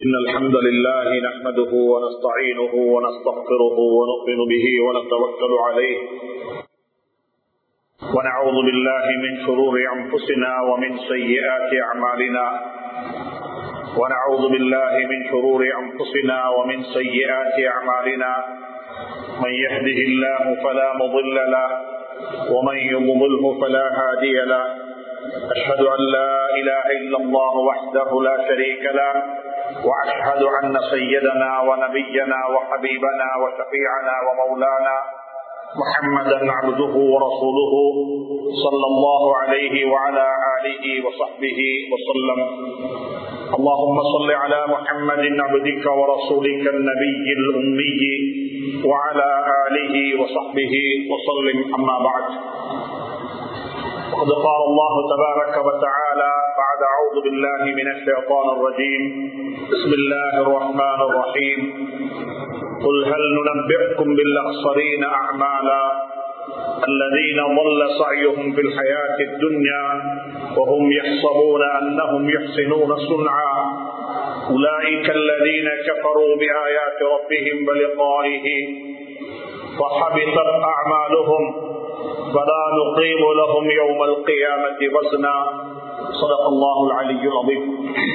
إن الحمد لله نحمده ونستعينه ونستغفره ونؤمن به ونتوكل عليه ونعوذ بالله من شرور أنفسنا ومن سيئات أعمالنا ونعوذ بالله من شرور أنفسنا ومن سيئات أعمالنا من يهده الله فلا مضل له ومن يضلله فلا هادي له أشهد أن لا إله إلا الله وحده لا شريك له وأشهد أن سيدنا ونبينا وحبيبنا وشفيعنا ومولانا محمدا عبده ورسوله صلى الله عليه وعلى آله وصحبه وسلم اللهم صل على محمد عبدك ورسولك النبي الأمي وعلى آله وصحبه وسلم أما بعد وقد قال الله تبارك وتعالى بعد أعوذ بالله من الشيطان الرجيم بسم الله الرحمن الرحيم قل هل ننبئكم بالأخسرين أعمالا الذين ضل سعيهم في الحياة الدنيا وهم يحسبون أنهم يحسنون صنعا أولئك الذين كفروا بآيات ربهم بلقائه فحبطت أعمالهم فلا نقيم لهم يوم القيامة وزنا صدق الله العلي العظيم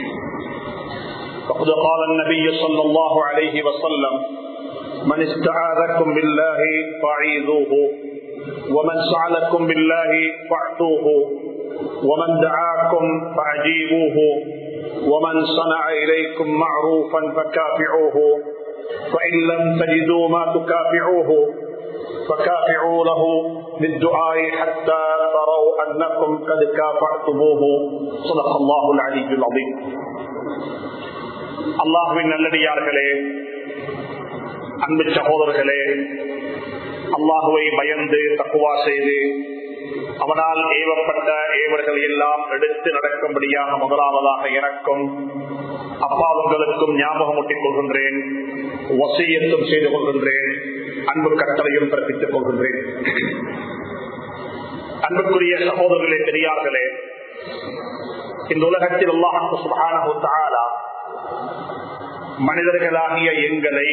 وقد قال النبي صلى الله عليه وسلم من استعاذكم بالله فاعيذوه ومن سعلكم بالله فاعتوه ومن دعاكم فاجيبوه ومن صنع اليكم معروفا فكافعوه فان لم تجدوا ما تكافعوه فكافعوا له بالدعاء حتى تروا انكم قد كافعتموه صدق الله العلي العظيم அல்லாஹுவின் நல்லடியார்களே அன்பு சகோதரர்களே அல்லாஹுவை பயந்து தக்குவா செய்து அவனால் ஏவப்பட்ட ஏவர்கள் எல்லாம் எடுத்து நடக்கும்படியாக முதலாவதாக எனக்கும் அப்பாவுங்களுக்கும் ஞாபகம் ஊட்டிக் கொள்கின்றேன் வசியத்தும் செய்து கொள்கின்றேன் அன்பு கட்டளையும் பிறப்பித்துக் கொள்கின்றேன் அன்புக்குரிய சகோதரர்களே பெரியார்களே இந்த உலகத்தில் அல்லாஹு சுபானா மனிதர்களாகிய எங்களை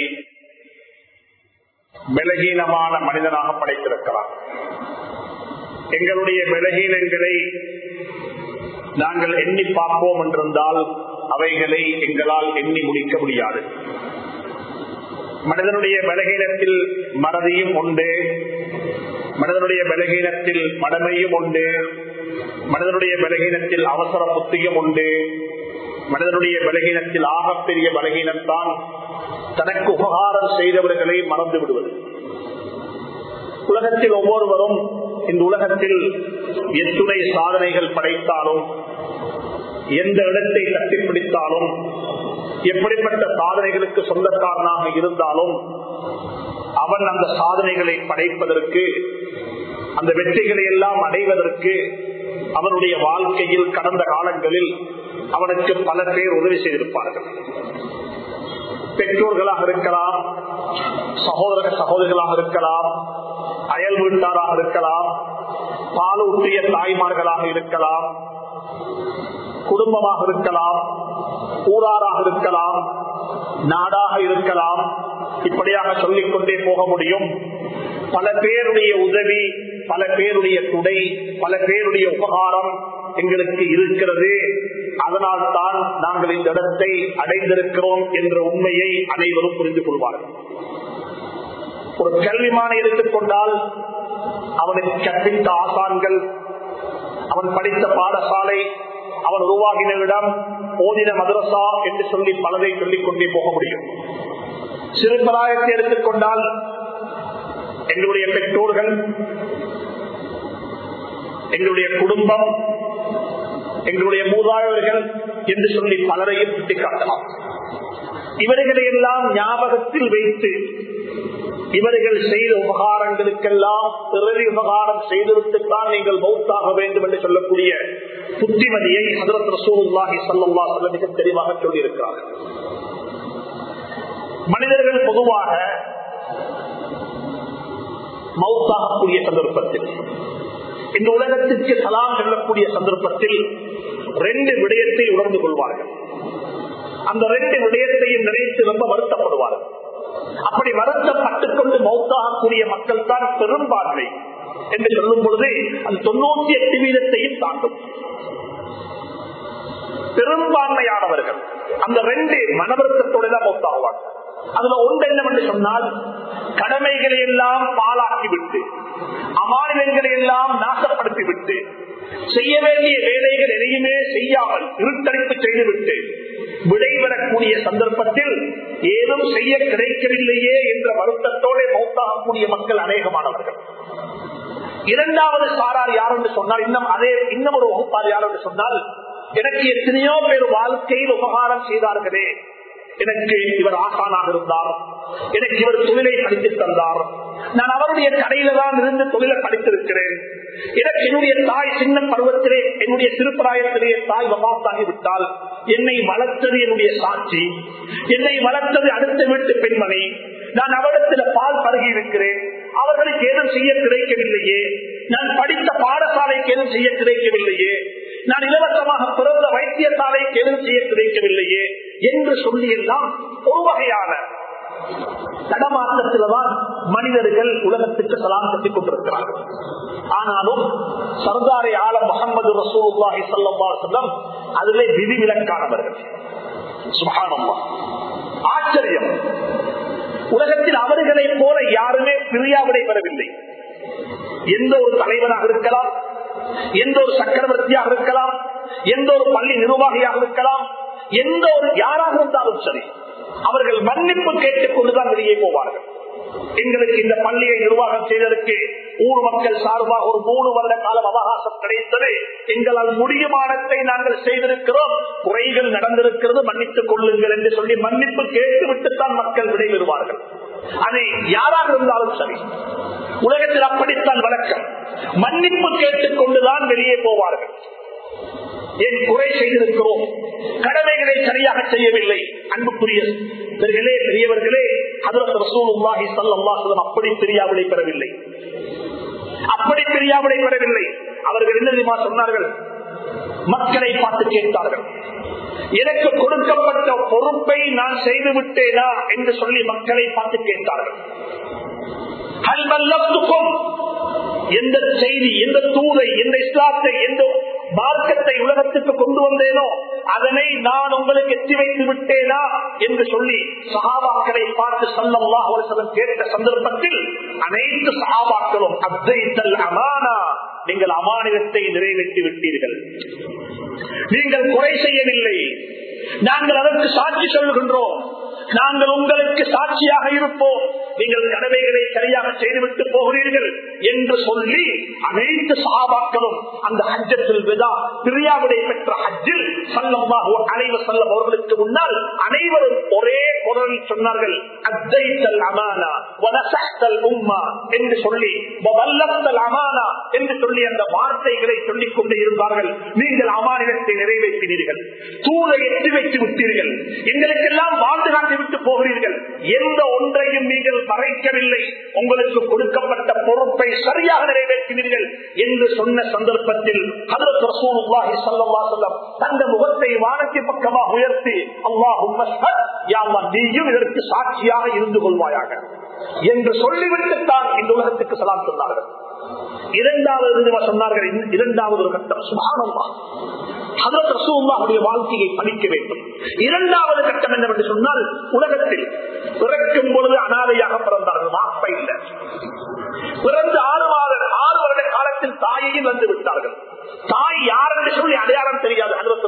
பலகீனமான மனிதனாக படைத்திருக்கிறார் எங்களுடைய பலகீனங்களை நாங்கள் எண்ணி பார்ப்போம் என்றிருந்தால் அவைகளை எங்களால் எண்ணி முடிக்க முடியாது மனிதனுடைய பலகீனத்தில் மறதியும் உண்டு மனிதனுடைய பலகீனத்தில் மடமையும் உண்டு மனிதனுடைய பலகீனத்தில் அவசர புத்தியும் உண்டு மனிதனுடைய பலகீனத்தில் ஆகப்பெரிய பலகீனம்தான் தனக்கு உபகாரம் செய்தவர்களை மறந்து விடுவது உலகத்தில் ஒவ்வொருவரும் இந்த உலகத்தில் எத்துணை சாதனைகள் படைத்தாலும் எந்த இடத்தை கட்டிப்பிடித்தாலும் எப்படிப்பட்ட சாதனைகளுக்கு சொந்தக்காரனாக இருந்தாலும் அவன் அந்த சாதனைகளை படைப்பதற்கு அந்த வெற்றிகளை எல்லாம் அடைவதற்கு அவனுடைய வாழ்க்கையில் கடந்த காலங்களில் அவனுக்கு பல பேர் உதவி செய்திருப்பார்கள் பெற்றோர்களாக இருக்கலாம் சகோதர சகோதரிகளாக இருக்கலாம் அயல் வீட்டாராக இருக்கலாம் பாலூட்டிய தாய்மார்களாக இருக்கலாம் குடும்பமாக இருக்கலாம் ஊராராக இருக்கலாம் நாடாக இருக்கலாம் இப்படியாக சொல்லிக்கொண்டே போக முடியும் பல பேருடைய உதவி பல பேருடைய துணை பல பேருடைய உபகாரம் எங்களுக்கு இருக்கிறது அதனால் தான் நாங்கள் இந்த இடத்தை அடைந்திருக்கிறோம் என்ற உண்மையை அனைவரும் புரிந்து கொள்வார்கள் ஒரு கல்விமான எடுத்துக்கொண்டால் அவனுக்கு கற்பித்த ஆசான்கள் அவன் படித்த பாடசாலை அவன் உருவாகின இடம் ஓதின மதரசா என்று சொல்லி பலரை சொல்லிக் கொண்டே போக முடியும் சிறுபிராயத்தை எடுத்துக்கொண்டால் எங்களுடைய பெற்றோர்கள் எங்களுடைய குடும்பம் எங்களுடைய மூதாயவர்கள் என்று சொல்லி பலரையும் சுட்டிக்காட்டலாம் இவர்களை எல்லாம் ஞாபகத்தில் வைத்து இவர்கள் செய்த உபகாரங்களுக்கெல்லாம் பிறவி உபகாரம் செய்துவிட்டுத்தான் நீங்கள் மௌத்தாக வேண்டும் என்று சொல்லக்கூடிய புத்திமதியை ஹதரத் ரசூலுல்லாஹி சல்லா சொல்ல மிக தெளிவாக சொல்லியிருக்கிறார்கள் மனிதர்கள் பொதுவாக மௌத்தாகக்கூடிய சந்தர்ப்பத்தில் இந்த உலகத்திற்கு சலாம் செல்லக்கூடிய சந்தர்ப்பத்தில் ரெண்டு விடயத்தை உணர்ந்து கொள்வார்கள் அந்த ரெண்டு விடயத்தையும் நினைத்து ரொம்ப வருத்தப்படுவார்கள் அப்படி வருத்தப்பட்டுக் கொண்டு மௌத்தாகக்கூடிய மக்கள் தான் பெரும்பான்மை என்று சொல்லும் பொழுது அந்த தொண்ணூத்தி எட்டு வீதத்தையும் தாண்டும் பெரும்பான்மையானவர்கள் அந்த ரெண்டு மனவருத்தத்தோடு தான் மௌத்தாகுவாங்க அதுல ஒன்று என்னவென்று சொன்னால் கடமைகளை எல்லாம் பாலாக்கிவிட்டு அமானிதங்களை எல்லாம் நாசப்படுத்திவிட்டு செய்ய வேண்டிய வேலைகள் எதையுமே செய்யாமல் இருட்டடிப்பு செய்துவிட்டு விடைபெறக்கூடிய சந்தர்ப்பத்தில் ஏதும் செய்ய கிடைக்கவில்லையே என்ற வருத்தத்தோடு மௌத்தாகக்கூடிய மக்கள் அநேகமானவர்கள் இரண்டாவது சாரார் யார் என்று சொன்னால் இன்னும் அதே இன்னும் ஒரு வகுப்பார் யார் என்று சொன்னால் எனக்கு எத்தனையோ பேர் வாழ்க்கையில் உபகாரம் செய்தார்களே எனக்கு இவர் ஆசானாக இருந்தார் எனக்கு இவர் தொழிலை படித்து தந்தார் நான் அவருடைய கடையில தான் இருந்து தொழிலை படித்திருக்கிறேன் எனக்கு என்னுடைய தாய் சின்ன பருவத்திலே என்னுடைய திருப்பராயத்திலே தாய் வபாத்தாகி விட்டால் என்னை வளர்த்தது என்னுடைய சாட்சி என்னை வளர்த்தது அடுத்த வீட்டு பெண்மணி நான் அவரிடத்தில் பால் பருகி இருக்கிறேன் அவர்களுக்கு ஏதும் செய்ய கிடைக்கவில்லையே நான் படித்த பாடசாலைக்கு ஏதும் செய்ய கிடைக்கவில்லையே நான் இலவசமாக பிறந்த வைத்தியசாலைக்கு ஏதும் செய்ய கிடைக்கவில்லையே என்று சொல்லி எல்லாம் ஒரு வகையான தடமாற்றத்தில்தான் மனிதர்கள் உலகத்துக்கு சலாம் கட்டிக் கொண்டிருக்கிறார்கள் ஆனாலும் சர்தாரை ஆலம் முகமது ரசூல்லாஹி சல்லம் அதிலே விதிவிலக்கானவர்கள் சுகானம்மா ஆச்சரியம் உலகத்தில் அவர்களை போல யாருமே பிரியாவிடை பெறவில்லை எந்த ஒரு தலைவனாக இருக்கலாம் எந்த ஒரு சக்கரவர்த்தியாக இருக்கலாம் எந்த ஒரு பள்ளி நிர்வாகியாக இருக்கலாம் எந்த ஒரு யாராக இருந்தாலும் சரி அவர்கள் மன்னிப்பு கேட்டுக் கொண்டுதான் வெளியே போவார்கள் எங்களுக்கு இந்த பள்ளியை நிர்வாகம் செய்ததற்கு ஊர் மக்கள் சார்பாக ஒரு மூணு வருட காலம் அவகாசம் கிடைத்தது எங்களால் முடியுமானத்தை நாங்கள் செய்திருக்கிறோம் குறைகள் நடந்திருக்கிறது மன்னித்துக் கொள்ளுங்கள் என்று சொல்லி மன்னிப்பு கேட்டுவிட்டுத்தான் மக்கள் விடைபெறுவார்கள் அது யாராக இருந்தாலும் சரி உலகத்தில் அப்படித்தான் வழக்கம் மன்னிப்பு கேட்டுக் கொண்டுதான் வெளியே போவார்கள் ஏன் குறை செய்திருக்கிறோம் கடமைகளை சரியாக செய்யவில்லை அன்புக்குரிய பெரியர்களே பெரியவர்களே அதற்கு ரசூலுல்லாஹி ஸல்லல்லாஹு அப்படி தெரியாவிடை பெறவில்லை அப்படி தெரியாவிடை பெறவில்லை அவர்கள் என்ன தெரியுமா சொன்னார்கள் மக்களை பார்த்து கேட்டார்கள் எனக்கு கொடுக்கப்பட்ட பொறுப்பை நான் செய்து விட்டேனா என்று சொல்லி மக்களை பார்த்து கேட்டார்கள் எந்த செய்தி எந்த தூதை எந்த இஸ்லாத்தை எந்த மார்க்கத்தை உலகத்துக்கு கொண்டு வந்தேனோ அதனை நான் உங்களுக்கு எத்தி வைத்து விட்டேனா என்று சொல்லி சகாபாக்களை பார்த்து சல்லல்லாஹ் கேட்ட சந்தர்ப்பத்தில் அனைத்து சகாபாக்களும் அத்தைத்தல் அமானா நீங்கள் அமானிதத்தை நிறைவேற்றி விட்டீர்கள் நீங்கள் குறை செய்யவில்லை நாங்கள் அதற்கு சாட்சி சொல்லுகின்றோம் நாங்கள் உங்களுக்கு சாட்சியாக இருப்போம் நீங்கள் கடமைகளை சரியாக செய்துவிட்டு போகிறீர்கள் என்று சொல்லி அனைத்து சாபாக்களும் அந்த ஹஜ்ஜத்தில் விதா பிரியாவிடை பெற்ற ஹஜ்ஜில் சல்லமாக அனைவ செல்லம் அவர்களுக்கு முன்னால் அனைவரும் ஒரே குரல் சொன்னார்கள் அத்தைத்தல் அமானா வனசத்தல் உம்மா என்று சொல்லி வல்லத்தல் அமானா என்று சொல்லி அந்த வார்த்தைகளை சொல்லிக் கொண்டு இருந்தார்கள் நீங்கள் அமானிதத்தை நிறைவேற்றினீர்கள் தூதை எட்டி வைத்து விட்டீர்கள் எங்களுக்கெல்லாம் வாழ்ந்து காட்டி விட்டு போகிறீர்கள் எந்த ஒன்றையும் நீங்கள் மறைக்கவில்லை உங்களுக்கு கொடுக்கப்பட்ட பொறுப்பை சரியாக நிறைவேற்றினீர்கள் என்று சொன்ன சந்தர்ப்பத்தில் தந்த முகத்தை வானத்தை பக்கமாக உயர்த்தி அல்லாஹும் நீயும் இதற்கு சாட்சியாக இருந்து கொள்வாயாக என்று சொல்லிவிட்டுத்தான் இந்த உலகத்துக்கு சலாம் சொன்னார்கள் இரண்டாவது சொன்னார்கள் இரண்டாவது ஒரு கட்டம் சுபானம்மா அதற்கு வாழ்க்கையை படிக்க வேண்டும் இரண்டாவது கட்டம் என்னவென்று சொன்னால் உலகத்தில் பிறக்கும் பொழுது அனாதையாக பிறந்தார்கள் வாப்ப இல்லை பிறந்து ஆறு மாத ஆறு வருட காலத்தில் தாயையும் வந்து விட்டார்கள் தாய் யார் என்று சொல்லி அடையாளம் தெரியாது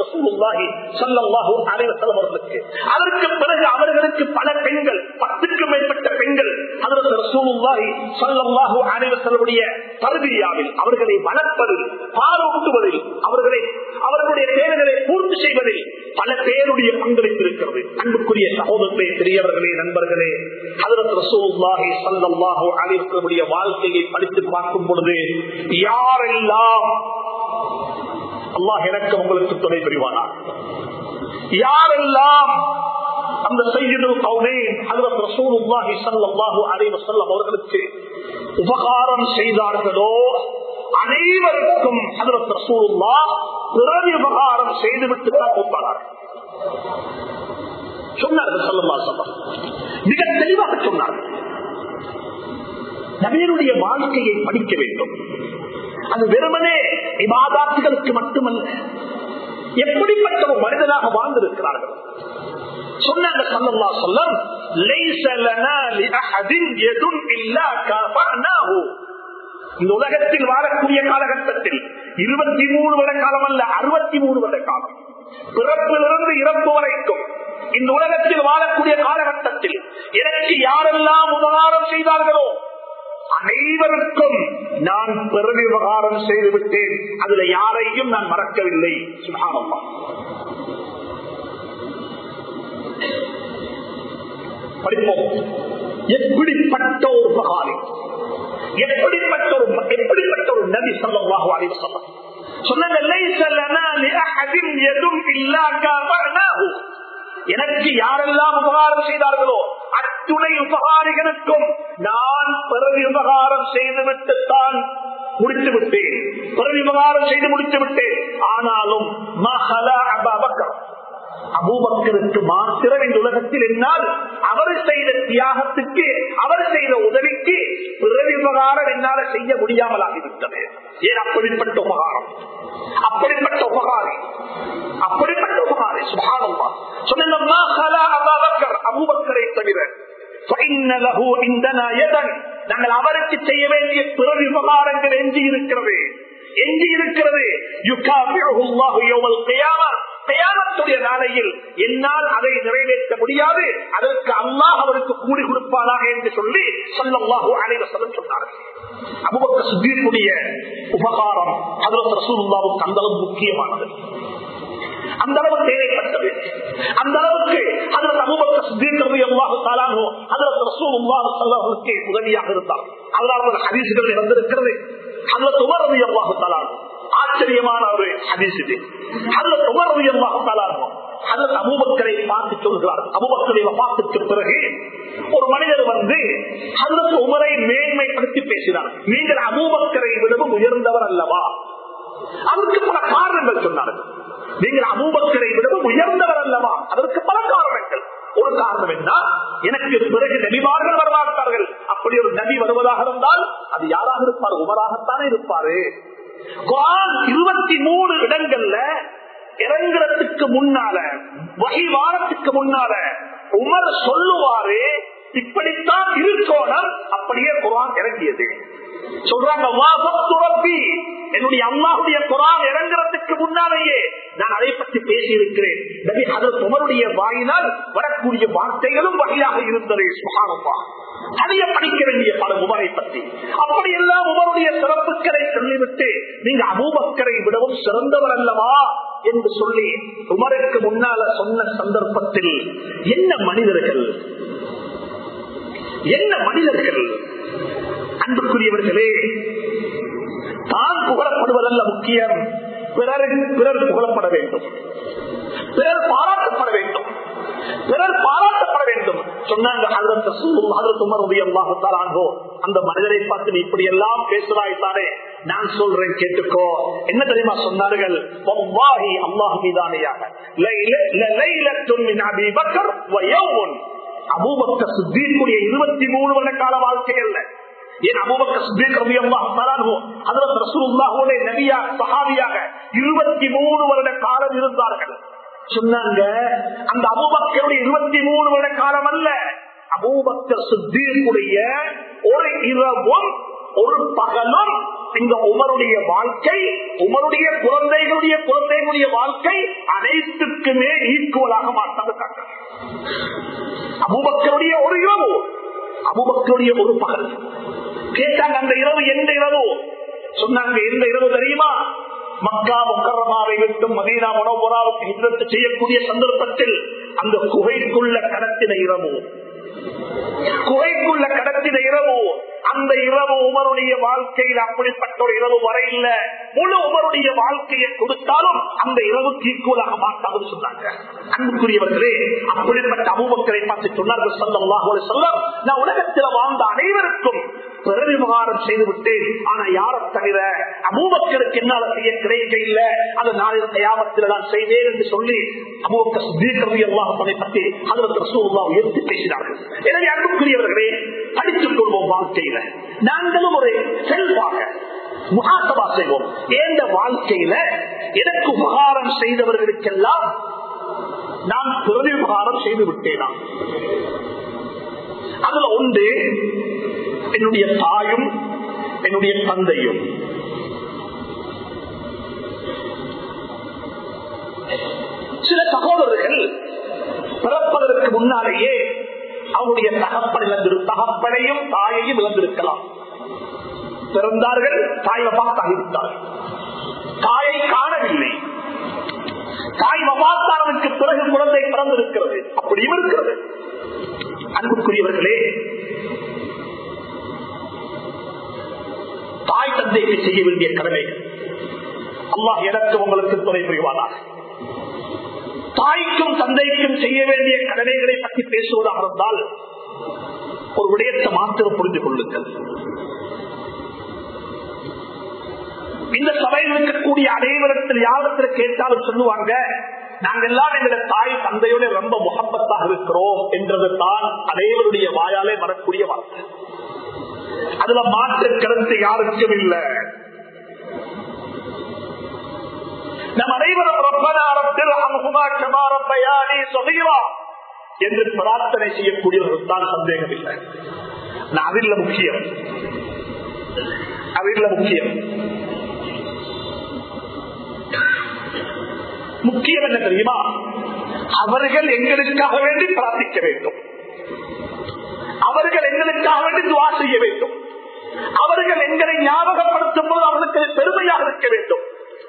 அவர்களுக்கு அதற்கு பிறகு அவர்களுக்கு பல பெண்கள் பத்துக்கும் மேற்பட்ட பெண்கள் அனைவருடைய தருவியாவில் அவர்களை வளர்ப்பதில் பாலூட்டுவதில் அவர்களை அவர்களுடைய தேவைகளை பூர்த்தி செய்வதில் பல பேருடைய பங்களிப்பு இருக்கிறது அன்புக்குரிய சகோதரத்தை பெரியவர்களே நண்பர்களே அதற்கு ரசூல்லாஹி சல்லாஹூ அனைவர்களுடைய வாழ்க்கையை படித்து பார்க்கும் பொழுது யாரெல்லாம் அல்லாஹ் எனக்கு உங்களுக்கு துணை புரிவானா யாரெல்லாம் அந்த செய்திகள் அவர்களுக்கு உபகாரம் செய்தார்களோ அனைவருக்கும் ஹதரத் ரசூலுல்லா பிறகு உபகாரம் செய்துவிட்டு தான் கூப்பிட்டார்கள் சொன்னார்கள் சொல்லமா சொல்லம் மிக தெளிவாக சொன்னார்கள் நபியனுடைய வாழ்க்கையை படிக்க வேண்டும் அது வெறுமனே விவாதாத்துகளுக்கு மட்டுமல்ல எப்படிப்பட்ட ஒரு மனிதனாக வாழ்ந்திருக்கிறார்கள் சொன்னாங்க சல்லல்லா சொல்லம் லைஸ லனா லிஅஹதின் யதுன் இல்லா கஃபனாஹு இந்த உலகத்தில் வாழக்கூடிய காலகட்டத்தில் இருபத்தி மூணு வருட காலம் அல்ல அறுபத்தி மூணு வருட காலம் பிறப்பிலிருந்து இறப்பு வரைக்கும் இந்த உலகத்தில் வாழக்கூடிய காலகட்டத்தில் எனக்கு யாரெல்லாம் உபகாரம் செய்தார்களோ அனைவருக்கும் நான் பெருமை விவகாரம் செய்து விட்டேன் அதுல யாரையும் நான் மறக்கவில்லை சுகானம்மா படிப்போம் எப்படிப்பட்ட ஒரு மகாரி எப்படிப்பட்ட ஒரு எப்படிப்பட்ட ஒரு நபி சொல்லவாக அறிவு சொல்ல சொன்னது "லைஸ லனா லிஅஹதின் யதுன் இல்லா கஃபர்னாஹு." எனக்கு யாரெல்லாம் உபகாரம் செய்தார்களோ அத்துணை உபகாரிகளுக்கும் நான் பிறகு உபகாரம் செய்துவிட்டுத்தான் முடித்து விட்டேன் பிறகு உபகாரம் செய்து முடித்து விட்டேன் ஆனாலும் மஹலா அபாபக்கர் அபூபக்கருக்கு மாத்திரம் இந்த உலகத்தில் என்னால் அவர் செய்த தியாகத்துக்கு அவர் செய்த உதவிக்கு பிறகு உபகாரம் என்னால செய்ய முடியாமல் ஆகிவிட்டது ஏன் அப்படிப்பட்ட உபகாரம் அப்படிப்பட்ட உபகாரி அப்படிப்பட்ட உபகாரி சுபானம்மா சொன்னா அபூபக்கரை தவிர فإن له عندنا يدا. நாங்கள் அவருக்கு செய்ய வேண்டிய பிறகு விவகாரங்கள் எஞ்சி இருக்கிறது எஞ்சி இருக்கிறது யுகாபிஹு அல்லாஹு யௌமல் கியாமா கயாமத்துடைய நாளையில் என்னால் அதை நிறைவேற்ற முடியாது அதற்கு அல்லாஹ் அவருக்கு கூடி கொடுப்பானாக என்று சொல்லி சொல்லல்லாஹு அனைவசலம் சொன்னார்கள் அபுபக்க சுத்தீர்க்குடைய உபகாரம் அதில் ரசூலுல்லாவுக்கு அந்த அளவு முக்கியமானது அந்த அளவு தேவைப்பட்டது அந்த அளவுக்கு அதில் அபுபக்க சுத்தீர்க்கிறது எவ்வாறு தாளானோ அதில் ரசூலுல்லாஹு சல்லாஹுக்கு உதவியாக இருந்தார் அதனால் ஹதீசுகள் இறந்திருக்கிறது அதில் துமரது எவ்வாறு தாளானோ ஆச்சரியமான ஒரு ஹதீஸ் இது அதுல உமர்வியல்லாகும் அல்லது அபூபக்கரை பார்த்து சொல்கிறார் அபுபக்கரை பார்த்துக்கு பிறகு ஒரு மனிதர் வந்து அல்லது உமரை மேன்மைப்படுத்தி பேசினார் நீங்கள் அபூபக்கரை விடவும் உயர்ந்தவர் அல்லவா அதற்கு பல காரணங்கள் சொன்னார்கள் நீங்கள் அபூபக்கரை விடவும் உயர்ந்தவர் அல்லவா அதற்கு பல காரணங்கள் ஒரு காரணம் என்ன எனக்கு பிறகு நபிமார்கள் வரமாட்டார்கள் அப்படி ஒரு நபி வருவதாக இருந்தால் அது யாராக இருப்பார் உமராகத்தானே இருப்பாரு குரான் இருபத்தி மூணு இடங்கள்ல இறங்குறதுக்கு முன்னால வகை வாரத்துக்கு முன்னால உமர் சொல்லுவாரு இப்படித்தான் இருக்கோனம் அப்படியே குரான் இறங்கியது சொல்றாங்க என்னுடைய அம்மாவுடைய குரான் இறங்குறதுக்கு முன்னாலேயே நான் அதை பற்றி பேசி இருக்கிறேன் அதற்கு உமருடைய வாயினால் வரக்கூடிய வார்த்தைகளும் வகையாக இருந்தது சுகானப்பா அதைய படிக்க வேண்டிய பல உமரை பற்றி அப்படி எல்லாம் உமருடைய சிறப்புகளை சொல்லிவிட்டு நீங்க அபூபக்கரை விடவும் சிறந்தவர் அல்லவா என்று சொல்லி உமருக்கு முன்னால சொன்ன சந்தர்ப்பத்தில் என்ன மனிதர்கள் என்ன மனிதர்கள் அன்புக்குரியவர்களே தான் புகழப்படுவதல்ல முக்கியம் பிறர் பிறர் புகழப்பட வேண்டும் பிறர் பாராட்டப்பட வேண்டும் பிறர் பாராட்டப்பட வேண்டும் சொன்னாங்க அந்த மனிதரை பார்த்து நீ இப்படி எல்லாம் பேசுறாய்த்தானே நான் சொல்றேன் கேட்டுக்கோ என்ன தெரியுமா சொன்னார்கள் அல்லாஹ் மீதானையாக அபூபக்க சுத்தீனுடைய இருபத்தி மூணு வருட கால வாழ்க்கைகள்ல ஏன் அபூபக்க சுத்தீக் ரவி அல்லாஹ் ரசூலுல்லாஹுடைய நபியா சஹாபியாக இருபத்தி மூணு வருட காலம் இருந்தார்கள் சொன்னாங்க அந்த அபூபக்கருடைய இருபத்தி மூணு வருட காலம் அல்ல அபூபக்கர் சுத்தீனுடைய ஒரு இரவும் ஒரு பகலும் இந்த உமருடைய வாழ்க்கை உமருடைய குழந்தைகளுடைய குழந்தைகளுடைய வாழ்க்கை அனைத்துக்குமே ஈக்குவலாக மாற்றாங்க அபுபக்கருடைய ஒரு இரவு அபுபக்கருடைய ஒரு பகல் கேட்டாங்க அந்த இரவு எந்த இரவு சொன்னாங்க எந்த இரவு தெரியுமா மக்கா முக்கரமாவை விட்டு மதீனா மனோபுராவுக்கு ஹிஜரத்து செய்யக்கூடிய சந்தர்ப்பத்தில் அந்த குகைக்குள்ள கடத்தின இரவு குகைக்குள்ள கடத்தின இரவு அந்த இரவு உமருடைய வாழ்க்கையில் அப்படிப்பட்ட ஒரு இரவு வர இல்ல முழு உமருடைய வாழ்க்கையை கொடுத்தாலும் அந்த இரவுக்கு ஈக்குவலாக மாட்டாதுன்னு சொன்னாங்க அன்புக்குரியவர்களே அப்படிப்பட்ட அபூபக்கரை பார்த்து சொன்னார்கள் சல்லல்லாஹு அலைஹி வஸல்லம் நான் உலகத்தில் வாழ்ந்த அனைவருக்கும் பிரதிவிவகாரம் செய்து விட்டேன் ஆனா யாரை தவிர அபூபக்கருக்கு என்னால செய்ய கிடைக்க இல்ல அது நாளில் தயாமத்தில் நான் செய்வேன் என்று சொல்லி அபூபக்கர் சித்தீக் எல்லாம் அதை பற்றி அதற்கு ரசூலுல்லா உயர்த்தி பேசினார்கள் எனவே அன்புக்குரியவர்களே படித்துக் கொள்வோம் வாழ்க்கையில நாங்களும் ஒரு செல்வாக முகாசபா செய்வோம் ஏந்த வாழ்க்கையில எனக்கு உபகாரம் செய்தவர்களுக்கெல்லாம் நான் பிரதி உபகாரம் செய்து விட்டேனா அதுல ஒன்று என்னுடைய தாயும் என்னுடைய தந்தையும் சில சகோதரர்கள் பிறப்பதற்கு முன்னாலேயே அவருடைய தகப்பன் இழந்திரு தகப்பனையும் தாயையும் இழந்திருக்கலாம் பிறந்தார்கள் தாய் வபாத்தாகிவிட்டார்கள் தாயை காணவில்லை தாய் வபாத்தானதுக்கு பிறகு குழந்தை பிறந்திருக்கிறது அப்படியும் இருக்கிறது அன்புக்குரியவர்களே தாய் தந்தைக்கு செய்ய வேண்டிய கடமைகள் அல்லாஹ் எனக்கு உங்களுக்கு துணை புரிவானாக தாய்க்கும் தந்தைக்கும் செய்ய வேண்டிய கடமைகளை பற்றி பேசுவதாக இருந்தால் ஒரு விடயத்தை மாத்திரம் புரிந்து கொள்ளுங்கள் இந்த சபையில் இருக்கக்கூடிய அனைவரத்தில் யாரிடத்தில் கேட்டாலும் சொல்லுவாங்க நாங்கள் எல்லாம் எங்களை தாய் தந்தையோட ரொம்ப முகப்பத்தாக இருக்கிறோம் என்றது தான் அனைவருடைய வாயாலே வரக்கூடிய வார்த்தை அதுல மாற்று கருத்து யாருக்கும் இல்லை நம் அனைவரும் ரப்பனாரத்தில் அமுகுமா கமாரப்பயானி சொதீவா என்று பிரார்த்தனை செய்யக்கூடியவர்கள் தான் சந்தேகம் இல்லை நான் அதில் முக்கியம் அதில் முக்கியம் முக்கியம் என்ன தெரியுமா அவர்கள் எங்களுக்காக வேண்டி பிரார்த்திக்க வேண்டும் அவர்கள் எங்களுக்காக வேண்டி துவா செய்ய வேண்டும் அவர்கள் எங்களை ஞாபகப்படுத்தும் போது அவர்களுக்கு பெருமையாக இருக்க வேண்டும்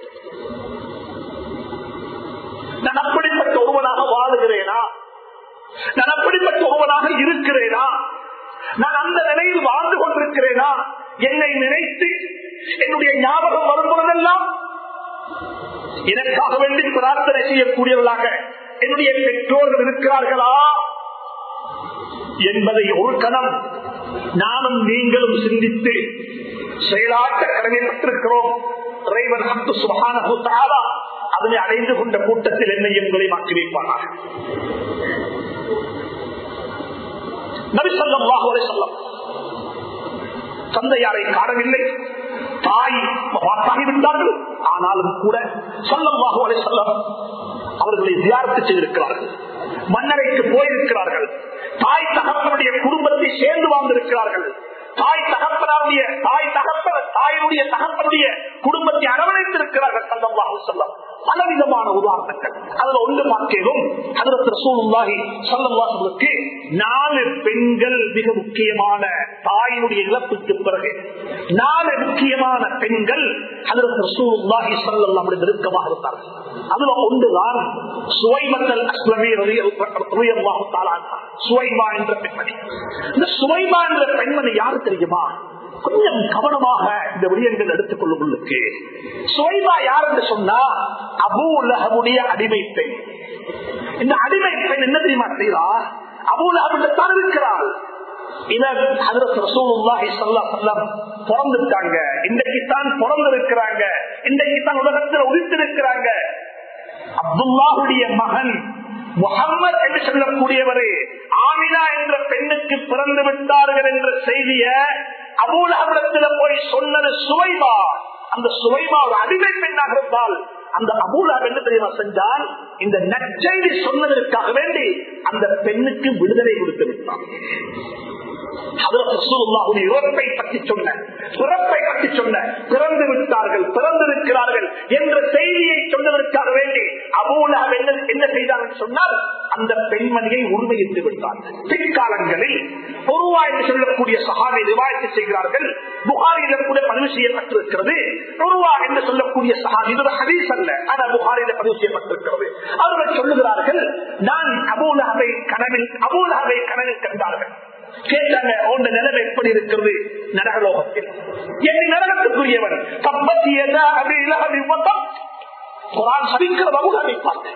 நான் அப்படிப்பட்ட ஒருவனாக வாழுகிறேனா நான் அப்படிப்பட்ட ஒருவனாக இருக்கிறேனா நான் அந்த நிலையில் வாழ்ந்து கொண்டிருக்கிறேனா என்னை நினைத்து என்னுடைய ஞாபகம் வரும் பொழுதெல்லாம் எனக்காக வேண்டி பிரார்த்தனை செய்யக்கூடியவர்களாக என்னுடைய பெற்றோர்கள் இருக்கிறார்களா என்பதை ஒரு கணம் நானும் நீங்களும் சிந்தித்து செயலாற்ற கடமைப்பட்டிருக்கிறோம் இறைவன் அப்து சுகானு தாரா அதனை அடைந்து கொண்ட கூட்டத்தில் என்னை எங்களை மாற்றி வைப்பானாக நபி சொல்லம் வாகுவரை சொல்லம் தந்தையாரை காணவில்லை தாய் வாத்தாகிவிட்டார்கள் ஆனாலும் கூட சொல்லம் வாகுவரை சொல்லம் அவர்களை தியாரத்து செய்திருக்கிறார்கள் மன்னரைக்கு போயிருக்கிறார்கள் தாய் தகப்பனுடைய குடும்பத்தை சேர்ந்து வாழ்ந்திருக்கிறார்கள் தாய் தகப்பனுடைய தாய் தகப்பன தாயினுடைய தகப்பனுடைய குடும்பத்தை அரவணைத்திருக்கிறார்கள் சல்லல்லாஹு சொல்லம் பலவிதமான உதாரணங்கள் அதுல ஒன்று பார்க்கிறோம் அதற்கு ரசூலுல்லாஹி சல்லல்லாஹுக்கு நாலு பெண்கள் மிக முக்கியமான தாயினுடைய இழப்புக்கு பிறகு நாலு முக்கியமான பெண்கள் அதற்கு ரசூலுல்லாஹி சல்லல்லாஹு நெருக்கமாக இருந்தார்கள் அதுல ஒன்றுதான் சுவைமத்தல் அஸ்லமி ரலியல்லாஹு தஆலா சுவைமா என்ற பெண்மணி இந்த சுவைமா என்ற பெண்மணி யாரு தெரியுமா கொஞ்சம் கவனமாக இந்த விடயங்கள் எடுத்துக் கொள்ளுங்களுக்கு சுவைமா யார் என்று சொன்னா அபு உலகமுடைய அடிமை பெண் இந்த அடிமை பெண் என்ன தெரியுமா செய்யறா அபு உலகம் இருக்கிறாள் பிறந்துட்டாங்க இன்றைக்குத்தான் பிறந்திருக்கிறாங்க இன்றைக்குத்தான் உலகத்தில் உதித்திருக்கிறாங்க அப்துல்லாவுடைய மகன் முகம்மது என்று சொல்லக்கூடியவரே ஆமினா என்ற பெண்ணுக்கு பிறந்து விட்டார்கள் என்ற செய்திய அபூலகத்தில் போய் சொன்னது சுவைமா அந்த சுவைமா ஒரு அடிமை பெண்ணாக இருந்தால் அந்த அபூலா என்ன தெரியுமா செஞ்சால் இந்த நற்செய்தி சொன்னதற்காக வேண்டி அந்த பெண்ணுக்கு விடுதலை கொடுத்து விட்டான் இறப்பை பற்றி சொன்ன பிறப்பை பற்றி சொன்ன பிறந்து விட்டார்கள் பிறந்திருக்கிறார்கள் என்ற செய்தியை சொன்னதற்காக வேண்டி அபூலா என்ன என்ன செய்தார்கள் சொன்னால் அந்த பெண்மணியை உரிமையிட்டு விட்டார் பிற்காலங்களில் பொருவா என்று சொல்லக்கூடிய சகாவை ரிவாயத்து செய்கிறார்கள் புகாரில கூட பதிவு செய்யப்பட்டிருக்கிறது பொருவா என்று சொல்லக்கூடிய சகாவி இது ஒரு ஹதீஸ் அல்ல ஆனால் புகாரில பதிவு செய்யப்பட்டிருக்கிறது அவர்கள் சொல்லுகிறார்கள் நான் அபூலகவை கனவில் அபூலகவை கனவில் கண்டார்கள் கேட்டாங்க உங்க நிலைமை எப்படி இருக்கிறது நரகலோகத்தில் என் நரகத்துக்குரியவன் கப்பத்தியதா அது இலகவி மொத்தம் குரான் சபிக்கிற பகுதாவை பார்த்து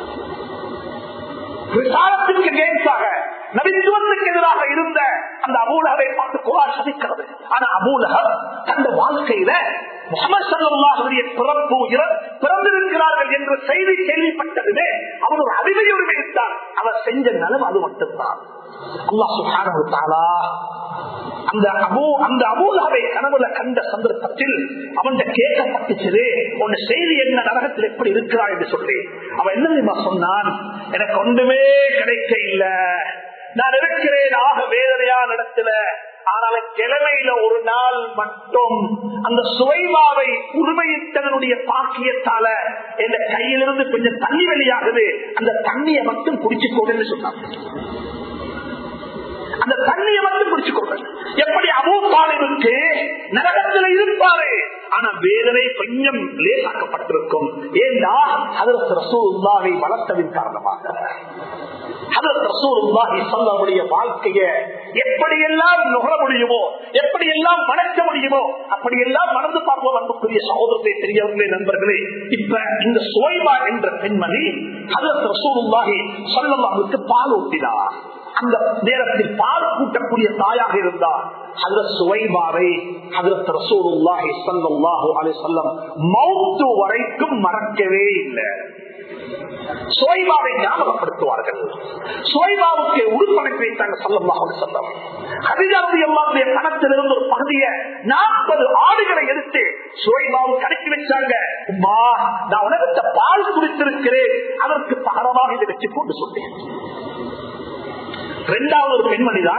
விசாரத்திற்கு கேட்பாக நபித்துவத்துக்கு எதிராக இருந்த அந்த அபூலகை பார்த்து குரான் சபிக்கிறது ஆனா அபூலகம் தந்த வாழ்க்கையில முகமது சல்லாஹுடைய பிறப்பு பிறந்திருக்கிறார்கள் என்ற செய்தி கேள்விப்பட்டதுமே அவர் ஒரு அறிவையோடு எடுத்தார் அவர் செஞ்ச நலம் அது மட்டும்தான் அல்லா சுகானா அந்த அபூ அந்த அபூலாவை கனவுல கண்ட சந்தர்ப்பத்தில் அவன் கேட்கப்பட்டுச்சு உன் செய்தி என்ன நரகத்தில் எப்படி இருக்கிறார் என்று சொல்லி அவன் என்ன தெரியுமா சொன்னான் எனக்கு ஒன்றுமே கிடைக்க இல்ல நான் இருக்கிறேன் ஆக வேதனையான இடத்துல ஆனால் கிழமையில ஒரு நாள் மட்டும் அந்த சுவைமாவை உரிமையிட்டதனுடைய பாக்கியத்தால என் கையிலிருந்து கொஞ்சம் தண்ணி வெளியாகுது அந்த தண்ணியை மட்டும் குடிச்சுக்கோடுன்னு சொன்னான் அந்த தண்ணியை மட்டும் குடிச்சுக்கோங்க எப்படி அபூபாலிவுக்கு நரகத்தில் இருப்பாரு ஆனா வேதனை கொஞ்சம் லேசாக்கப்பட்டிருக்கும் ஏண்டா அதற்கு ரசூல்லாவை வளர்த்ததின் காரணமாக அதற்கு வாழ்க்கைய எப்படியெல்லாம் நுகர முடியுமோ எப்படியெல்லாம் மணக்க முடியுமோ அப்படியெல்லாம் மறந்து பார்ப்போம் அன்புக்குரிய சகோதரத்தை தெரியவர்களே நண்பர்களே இப்ப இந்த சுவைமா என்ற பெண்மணி அதற்கு ரசூலுல்லாஹி சொல்லல்லாவுக்கு பால் ஊட்டினார் அந்த நேரத்தில் பால் கூட்டக்கூடிய தாயாக இருந்தார் அதுல சுவைபாவை அதற்கு ரசூலுல்லாஹி ஸல்லல்லாஹு அலைஹி வஸல்லம் மௌத்து வரைக்கும் மறக்கவே இல்லை சுவைபாவை ஞாபகப்படுத்துவார்கள் சுவைபாவுக்கு உறுப்படைப்பு வைத்தாங்க சொல்லல்லாஹு அலைஹி வஸல்லம் ஹதிஜாவுடைய அம்மாவுடைய பணத்திலிருந்து ஒரு பகுதியை நாற்பது ஆடுகளை எடுத்து சுவைபாவுக்கு அனுப்பி வச்சாங்க உமா நான் உலகத்தை பால் குடித்திருக்கிறேன் அதற்கு பகரமாக இதை வச்சு கொண்டு சொன்னேன் இரண்டாவது ஒரு பெண்மணிதான்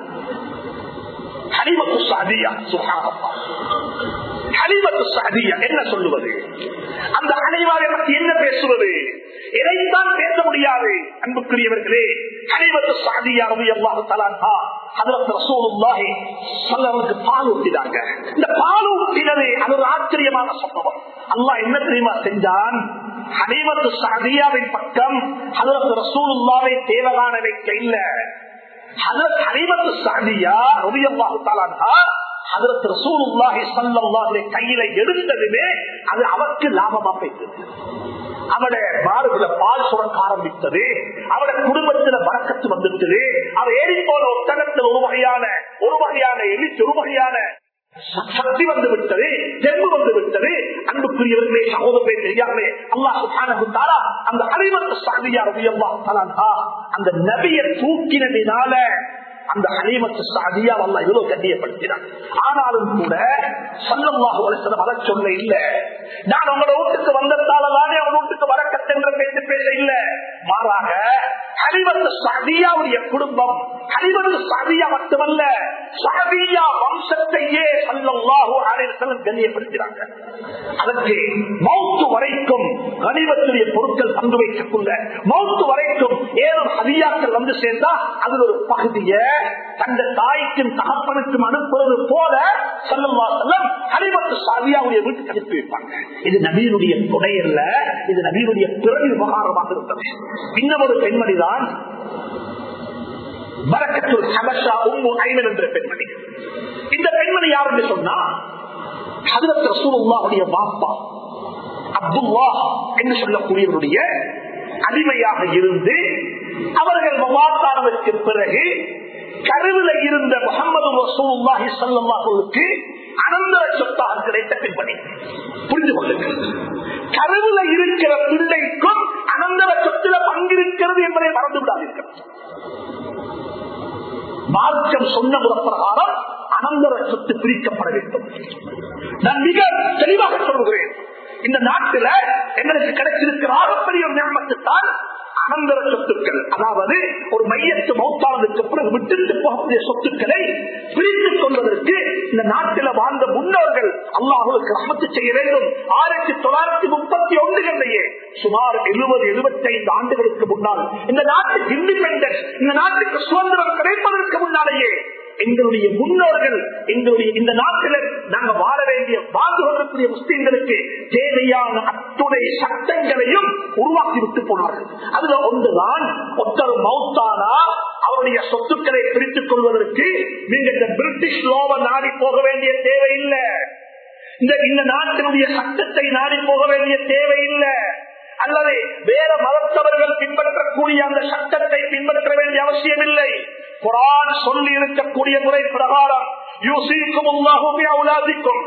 ஹனிமத்து சாதியா சுகாரப்பா ஹனிமத்து சாதியா என்ன சொல்லுவது அந்த அனைவாரை பற்றி என்ன பேசுவது இதைத்தான் பேச முடியாது அன்புக்குரியவர்களே ஹனிமத்து சாதியா ரவி அல்லாஹு தலான்ஹா அதற்கு ரசூலுல்லாஹி சொல்லவருக்கு பால் ஊட்டினாங்க இந்த பால் ஊட்டினது அது ஒரு ஆச்சரியமான சம்பவம் அல்லாஹ் என்ன தெரியுமா செஞ்சான் ஹனீமத்து சாதியாவின் பக்கம் அதற்கு ரசூலுல்லாவை தேவகான வைக்க இல்ல அதற்கு ஹனீமத்து சாதியா ரவியல்லாஹு தாலான்ஹா அதற்கு ரசூலுல்லாஹி ஸல்லல்லாஹு கையில எடுத்ததுமே அது அவருக்கு லாபமா போயிட்டது அவட மாறுதல பால் சுரக்க ஆரம்பித்தது அவட குடும்பத்துல வழக்கத்து வந்துட்டது அவ ஏறி போன ஒட்டகத்தில் ஒரு வகையான ஒரு வகையான எழுச்சி ஒரு வகையான சக்தி வந்து விட்டது தெம்பு வந்து விட்டது அன்புக்குரியவர்களே சகோதரே தெரியாமலே அல்லாஹ் அந்த அறிவத்து சாதியா ரவி அல்லா அந்த நபியை தூக்கினதினால அந்த அலிமத்து சாதியா அல்ல இவ்வளவு கண்ணியப்படுத்தினார் ஆனாலும் கூட சொல்லமாக வளர்த்தது வர சொல்ல இல்ல நான் உங்களோட வீட்டுக்கு வந்ததாலதானே அவங்க வீட்டுக்கு வர கத்தென்ற பேச்சு பேச இல்ல மாறாக ஹரிவத்து சாதியாவுடைய குடும்பம் ஹரிவத்து சாதியா மட்டுமல்ல சாதியா வம்சத்தையே சல்லல்லாஹு அலைஹி வஸல்லம் கண்ணியப்படுத்தினாங்க அதற்கு மௌத்து வரைக்கும் கனிவத்துடைய பொருட்கள் பங்கு வைக்கக்குள்ள மௌத்து வரைக்கும் ஏதோ ஹதியாக்கள் வந்து சேர்ந்தா அதுல ஒரு பகுதியை தந்த தாய்க்கும் தகப்பனுக்கும் அனுப்புவது போல சல்லல்லா செல்லம் ஹரிவத்து சாதியாவுடைய வீட்டுக்கு அனுப்பி வைப்பாங்க இது நபியினுடைய துணையல்ல இது நபியினுடைய பிறகு விவகாரமாக இருந்தது இன்னும் ஒரு பெண்மணிதான் பரக்கத்துல் ஹபஷா உம்மு ஐமன் என்ற பெண்மணி இந்த பெண்மணி யார் என்று சொன்னா ஹதரத் ரசூலுல்லாஹுடைய பாப்பா அப்துல்லா என்று சொல்லக்கூடியவருடைய அடிமையாக இருந்து அவர்கள் மவாத்தானதற்கு பிறகு கருவில இருந்த முகமது ரசூலுல்லாஹி ஸல்லல்லாஹுவுக்கு அனந்தர சொத்தாக கிடைத்த பெண்மணி புரிந்து கொள்ளுங்கள் கருவில இருக்கிற பிள்ளைக்கும் அனந்தர சொத்துல பங்கிருக்கிறது என்பதை மறந்து விடாதீர்கள் மார்க்கம் சொன்ன முறை பிரகாரம் அனந்தர சொத்து பிரிக்கப்பட வேண்டும் நான் மிக தெளிவாக சொல்கிறேன் இந்த நாட்டில எங்களுக்கு கிடைச்சிருக்கிற ஆகப்பெரிய ஞாபகத்து தான் அனந்தர சொத்துக்கள் அதாவது ஒரு மையத்து மௌத்தானதுக்கு பிறகு விட்டு போகக்கூடிய சொத்துக்களை பிரித்துக் கொள்வதற்கு இந்த நாட்டில் வாழ்ந்த முன்னோர்கள் அல்லாஹுக்கு ரமத்து செய்ய வேண்டும் ஆயிரத்தி தொள்ளாயிரத்தி முப்பத்தி ஒன்றுகளிலேயே சுமார் எழுபது எழுபத்தி ஐந்து ஆண்டுகளுக்கு முன்னால் இந்த நாட்டுக்கு இண்டிபெண்டன்ஸ் இந்த நாட்டுக்கு சுதந்திரம் கிடைப்பதற்கு முன்னாலேயே எங்களுடைய முன்னோர்கள் எங்களுடைய இந்த நாட்டில் நாங்க வாழ வேண்டிய வாழ்ந்து கொண்டிருக்கூடிய முஸ்லிம்களுக்கு தேவையான அத்துணை சட்டங்களையும் உருவாக்கி விட்டு போனார்கள் அதுல ஒன்றுதான் ஒருத்தர் மௌத்தானா அவருடைய குரானுடைய சொத்துக்களை பிரித்துக் கொள்வதற்கு நீங்க இந்த பிரிட்டிஷ் லோவை நாடி போக வேண்டிய தேவையில்லை இந்த இந்த நாட்டினுடைய சட்டத்தை நாடி போக வேண்டிய தேவையில்லை அல்லது வேற மதத்தவர்கள் பின்பற்றக்கூடிய அந்த சட்டத்தை பின்பற்ற வேண்டிய அவசியம் இல்லை குரான் சொல்லி இருக்கக்கூடிய முறை பிரகாரம் யூசிக்கும் அவுலாதிக்கும்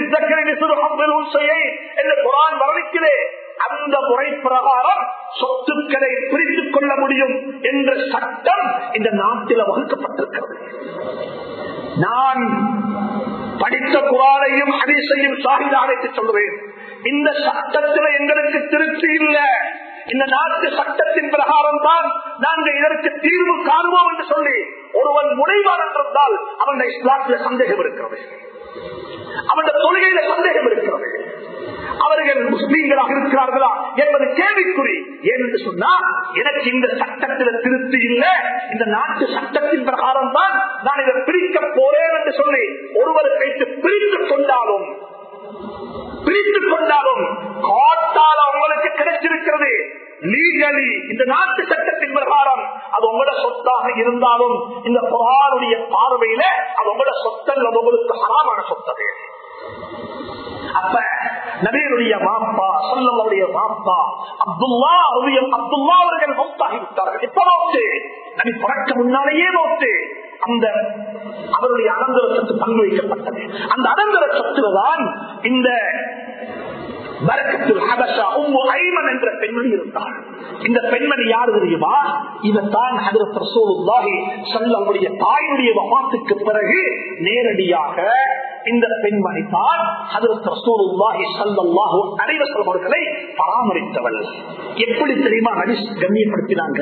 என்று குரான் வர்ணிக்கிறே அந்த முறை பிரகாரம் சொத்துக்களை பிரித்துக் கொள்ள முடியும் என்ற சட்டம் இந்த நாட்டில் வகுக்கப்பட்டிருக்கிறது நான் படித்த குரானையும் ஹரிசையும் சாகிதாரைத்து சொல்றேன் இந்த சட்டத்தில் எங்களுக்கு திருப்தி இல்லை இந்த நாட்டு சட்டத்தின் பிரகாரம் தான் நாங்கள் இதற்கு தீர்வு காணுவோம் என்று சொல்லி ஒருவன் முனைவார் என்றால் அவன் இஸ்லாத்தில சந்தேகம் இருக்கிறது அவன் தொழுகையில சந்தேகம் இருக்கிறது அவர்கள் முஸ்லீம்களாக இருக்கிறார்களா என்பது கேள்விக்குறி ஏனென்று சொன்னால் எனக்கு இந்த சட்டத்தில் திருப்தி இல்லை இந்த நாட்டு சட்டத்தின் பிரகாரம் தான் நான் இதை பிரிக்க போறேன் என்று சொல்லி ஒருவரை வைத்து பிரித்துக் கொண்டாலும் பிரித்துக் கொண்டாலும் காட்டால் உங்களுக்கு கிடைச்சிருக்கிறது லீகலி இந்த நாட்டு சட்டத்தின் பிரகாரம் அது உங்களோட சொத்தாக இருந்தாலும் இந்த புகாருடைய பார்வையில அது உங்களோட சொத்தல் அது உங்களுக்கு ஹராமான சொத்தது அப்ப நபீருடைய மாப்பா சொல்லலுடைய மாப்பா அப்துல்லா அவருடைய அப்துல்லா அவர்கள் மௌத்தாகி விட்டார்கள் எப்ப மௌத்து நபி பிறக்க முன்னாலேயே மௌத்து அந்த அவருடைய அனந்தர சொத்து பங்கு வைக்கப்பட்டது அந்த அனந்தர சொத்துலதான் இந்த பரக்கத்தில் ஹபஷா உம்மு ஐமன் என்ற பெண்மணி இருந்தார் இந்த பெண்மணி யாரு தெரியுமா இவத்தான் ஹதரத் ரசூலுல்லாஹி ஸல்லல்லாஹுடைய தாயுடைய வஃபாத்துக்கு பிறகு நேரடியாக இந்த பெண்மணி தான் ஹதரத் ரசூலுல்லாஹி ஸல்லல்லாஹு அலைஹி வஸல்லம் அவர்களை பராமரித்தவள் எப்படி தெரியுமா நபி கண்ணியப்படுத்தினாங்க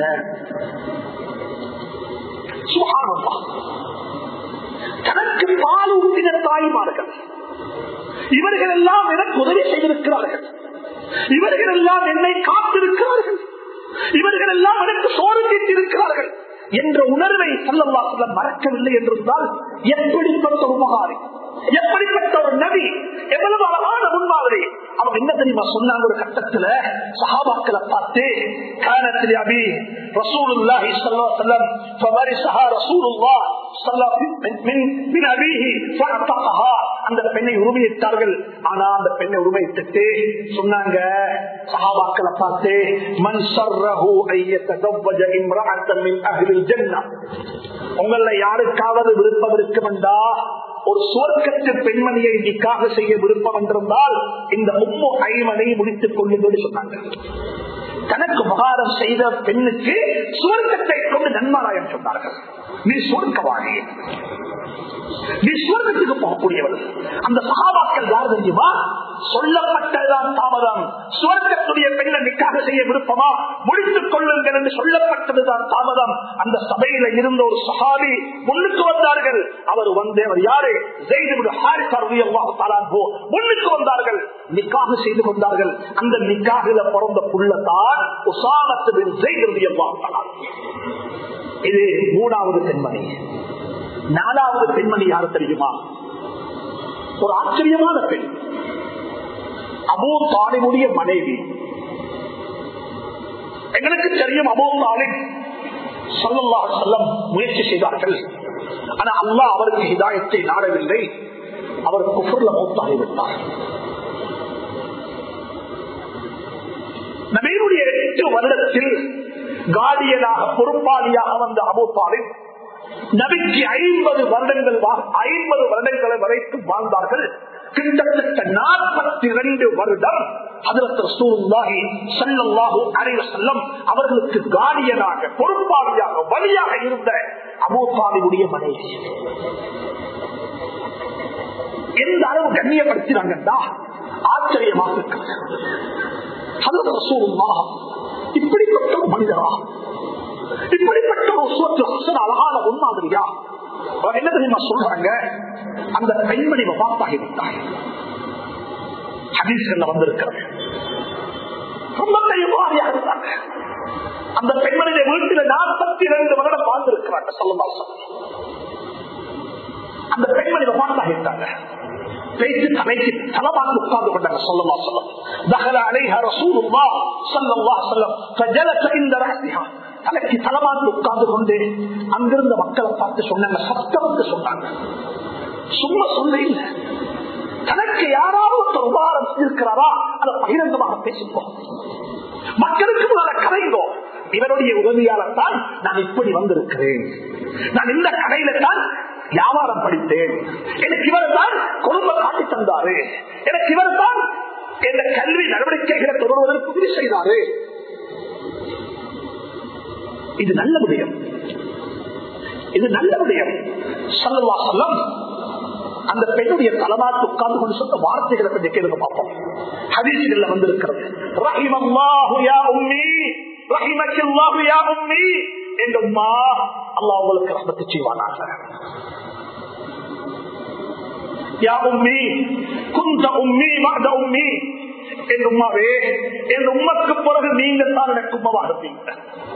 சுப்ஹானல்லாஹ் தனக்கு பால் ஊட்டின தாய்மார்கள் இவர்கள் எல்லாம் எனக்கு உதவி செய்திருக்கிறார்கள் இவர்கள் எல்லாம் என்னை காத்திருக்கிறார்கள் இவர்கள் எல்லாம் எனக்கு சோறு கேட்டிருக்கிறார்கள் என்ற உணர்வை சொல்லல்லா சொல்ல மறக்கவில்லை என்றிருந்தால் எப்படிப்பட்ட ஒரு மகாரி எப்படிப்பட்ட ஒரு நபி எவ்வளவு அழகான முன்மாதிரி அவங்க என்ன தெரியுமா சொன்னாங்க ஒரு கட்டத்துல சஹாபாக்களை பார்த்து காரணத்தில் அபி ரசூலுல்லாஹி ஸல்லல்லாஹு அலைஹி வஸல்லம் ஃபவரிசஹா ரசூலுல்லாஹ் அந்த பெண்ணை உரிமையிட்டார்கள் ஆனா அந்த பெண்ணை உரிமையிட்டு சொன்னாங்க சஹாபாக்களை பார்த்து மன் சர்ரஹு ஐயத்தஜவ்வஜ இம்ரஅத்தன் மின் அஹ்லில் ஜன்னah உங்கள யாருக்காவது விருப்பம் இருக்குமெண்டா ஒரு சுவர்க்கத்து பெண்மணியை நிக்காக செய்ய விருப்பம் என்றிருந்தால் இந்த உம்மு ஐமனை முடித்துக் கொள்ளுங்கள் சொன்னாங்க தனக்கு உபகாரம் செய்த பெண்ணுக்கு சுவர்க்கத்தை கொண்டு நன்மாராயம் சொன்னார்கள் நீ சுவர்க்கவாணி நீ சுவர்க்கத்துக்கு போகக்கூடியவள் அந்த சகாபாக்கள் யார் தெரியுமா சொல்லப்பட்டதுதான் தாமதம் சுவர்க்கத்துடைய பெண்ணை நிக்காக செய்ய விருப்பமா முடித்துக் கொள்ளுங்கள் என்று சொல்லப்பட்டதுதான் தாமதம் அந்த சபையில இருந்த ஒரு சகாபி முன்னுக்கு வந்தார்கள் அவர் வந்தவர் யாரு முன்னுக்கு வந்தார்கள் நிக்காக செய்து கொண்டார்கள் அந்த நிக்காகில பிறந்த புள்ளத்தான் உசாமத்துவின் செய்கிறது இது மூணாவது பெண்மணி நாலாவது பெண்மணி யாரு தெரியுமா ஒரு ஆச்சரியமான பெண் அபோ தாலிமுடைய மனைவி எங்களுக்கு தெரியும் அபோ தாலிம் சொல்லல்லா செல்லம் முயற்சி செய்தார்கள் ஆனா அல்லா அவருக்கு ஹிதாயத்தை நாடவில்லை அவர் குஃபர்ல மௌத்தாகிவிட்டார் நபீருடைய எட்டு வருடத்தில் காடியனாக பொறுப்பாளியாக வந்த அபோ தாலிம் நபிக்கு ஐம்பது வருடங்கள் ஐம்பது வருடங்களை வரைக்கும் வாழ்ந்தார்கள் கிட்டத்தட்ட நாற்பத்தி இரண்டு வருடம் அவர்களுக்கு காடியனாக பொறுப்பாளியாக வழியாக இருந்த அபோசாலியுடைய மனைவி எந்த அளவு கண்ணியப்படுத்தினாங்கடா ஆச்சரியமாக இருக்கிறது இப்படிப்பட்ட ஒரு மனிதரா இப்படிப்பட்ட ஒரு சோற்று ஹசன் அழகான முன்மாதிரியா என்ன தெரியுமா சொல்றாங்க அந்த பெண்மணி வபாத்தாகி விட்டார் ஹதீஸ்கள்ல வந்திருக்கிறது ரொம்ப பெரியவாரியாக இருந்தாங்க அந்த பெண்மணிய வீட்டில நாற்பத்தி இரண்டு வருடம் வாழ்ந்திருக்கிறாங்க சொல்லலாம் அந்த பெண்மணி வபாத்தாகிட்டாங்க பேச்சு தலைக்கு தலமாக உட்கார்ந்து கொண்டாங்க சொல்லலாம் சொல்லம் தகல அலைஹ ரசூலுல்லாஹ் ஸல்லல்லாஹு அலைஹி வஸல்லம் فجلس عند رأسها தலைக்கு தலமாட்டு உட்கார்ந்து கொண்டு அங்கிருந்த மக்களை பார்த்து சொன்னாங்க சத்தம் சொன்னாங்க சும்மா சொல்ல இல்லை தனக்கு யாராவது ஒருத்தர் உபகாரம் செஞ்சிருக்கிறாரா அதை பகிரங்கமாக பேசிப்போம் மக்களுக்கு முன்னால கதைந்தோம் இவருடைய உதவியாளர் தான் நான் இப்படி வந்திருக்கிறேன் நான் இந்த கடையில தான் வியாபாரம் படித்தேன் எனக்கு இவர் தான் குடும்ப காட்டி தந்தாரு எனக்கு இவர் தான் இந்த கல்வி நடவடிக்கைகளை தொடர்வதற்கு உதவி செய்தாரு இது நல்ல விடயம் இது நல்ல விடயம் சொல்லவா சொல்லம் அந்த பெண்ணுடைய தலைமாட்டு உட்கார்ந்து கொண்டு சொன்ன வார்த்தைகளை கொஞ்சம் கேளுங்க பார்ப்போம் ஹதீசுகள்ல வந்திருக்கிறது ரஹிமல்லாஹு யா உம்மி ரஹிமக்கல்லாஹு யா உம்மி எங்க உம்மா அல்லாஹ் உங்களுக்கு ரஹ்மத்து செய்வானாக யா உம்மி குந்த உம்மி மகத உம்மி என் உம்மாவே என் உம்மக்கு பிறகு நீங்க தான் எனக்கு உம்மவா இருப்பீங்க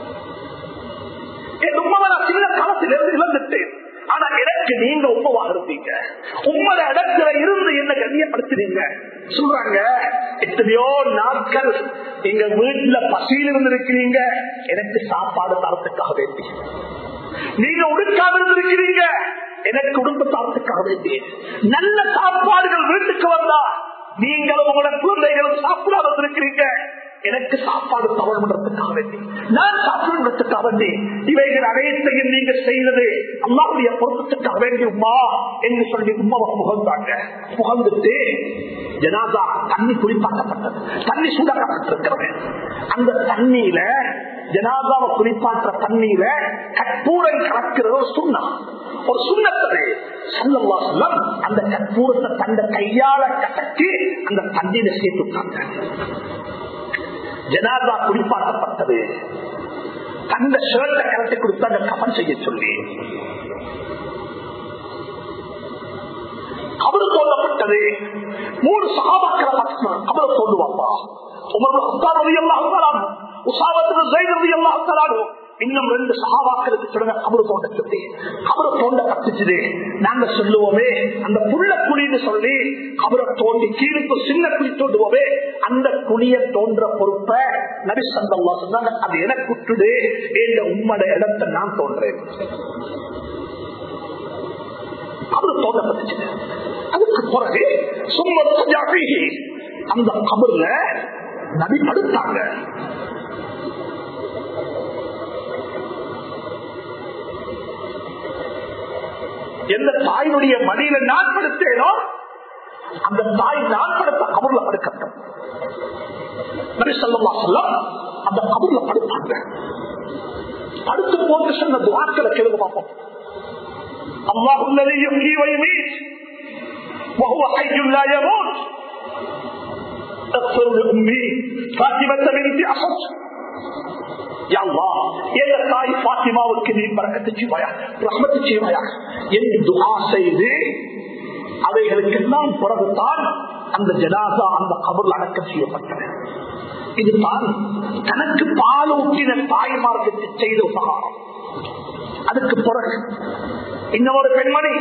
என் உம்மாவை நான் சின்ன காலத்தில் இருந்து இழந்துட்டேன் ஆனா எனக்கு நீங்க உண்மவா இருந்தீங்க உம்மோட இடத்துல இருந்து என்ன கண்ணியப்படுத்துறீங்க சொல்றாங்க எத்தனையோ நாட்கள் எங்க வீட்டுல பசியில் இருந்து இருக்கிறீங்க எனக்கு சாப்பாடு தரத்துக்காக வேண்டி நீங்க உடுக்காம இருந்திருக்கிறீங்க எனக்கு உடுப்பு தரத்துக்காக வேண்டி நல்ல சாப்பாடுகள் வீட்டுக்கு வந்தா நீங்களும் உங்களோட குழந்தைகளும் சாப்பிடாம இருந்திருக்கிறீங்க எனக்கு சாப்பாடு தவறு பண்றதுக்காக வேண்டி நான் சாப்பிடுறதுக்காக வேண்டி இவைகள் அனைத்தையும் நீங்க செய்தது அல்லாவுடைய பொருத்தத்துக்காக வேண்டி உமா என்று சொல்லி உமாவை புகழ்ந்தாங்க புகழ்ந்துட்டு ஜனாதா தண்ணி குளிப்பாட்டப்பட்டது தண்ணி சூடாக்கப்பட்டிருக்கிறது அந்த தண்ணியில ஜனாதாவை குளிப்பாற்ற தண்ணீர கற்பூரம் கலக்கிறது ஒரு சுண்ணா ஒரு சுண்ணத்தது சல்லல்லா சொல்லம் அந்த கற்பூரத்தை தந்த கையால கட்டச்சி அந்த தண்ணீரை சேர்த்து விட்டாங்க ஜனாதா குளிப்பாட்டப்பட்டது அந்த ஷர்ட்டை கலட்டி கொடுத்தாங்க கபன் செய்ய சொல்லி கபரு தோண்டப்பட்டது மூணு சகாபாக்களை பார்த்து கபரை தோண்டுவாப்பா இன்னும் ரெண்டு சகாபாக்களுக்கு சொல்லுங்க கபரு தோண்ட சொல்லி கபரை தோண்ட கத்துச்சுது நாங்க சொல்லுவோமே அந்த புள்ள குழின்னு சொல்லி கபரை தோண்டி கீழுக்கு சின்ன குழி தோண்டுவோமே அந்த குழிய தோன்ற பொறுப்ப நபி சந்தல்லா சொன்னாங்க அது எனக்கு விட்டுடு என்ற உம்மட இடத்தை நான் தோன்றேன் கபரு தோண்டப்பட்டுச்சு அதுக்கு பிறகு சும்மா அந்த கபர்ல நபி படுத்தாங்க எந்த தாயினுடைய மடியில நான் படுத்தேனோ அந்த தாய் நான் படுத்த கபர்ல படுக்கட்டும் நபி சொல்லா சொல்லம் அந்த கபர்ல படுத்தாங்க அடுத்து போட்டு சொன்ன துவாக்களை கேளுங்க பார்ப்போம் அல்லாஹ் உள்ளதையும் நீ வைமீட் وهو حي لا يموت اغفر لأمي فاطمة بنت أسد يا الله எந்த தாய் பாத்திமாவுக்கு நீ பறக்கத்து செய்வாயா ரஹ்மத்து செய்வாயா என்று துஆ செய்து அவைகளுக்கெல்லாம் பிறகுதான் அந்த ஜனாசா அந்த கபூர் அடக்கம் செய்யப்பட்டது இதுதான் தனக்கு பால் ஊட்டின தாய்மார்க்கு செய்த உபகாரம் அதுக்கு பிறகு இன்னொரு பெண்மணி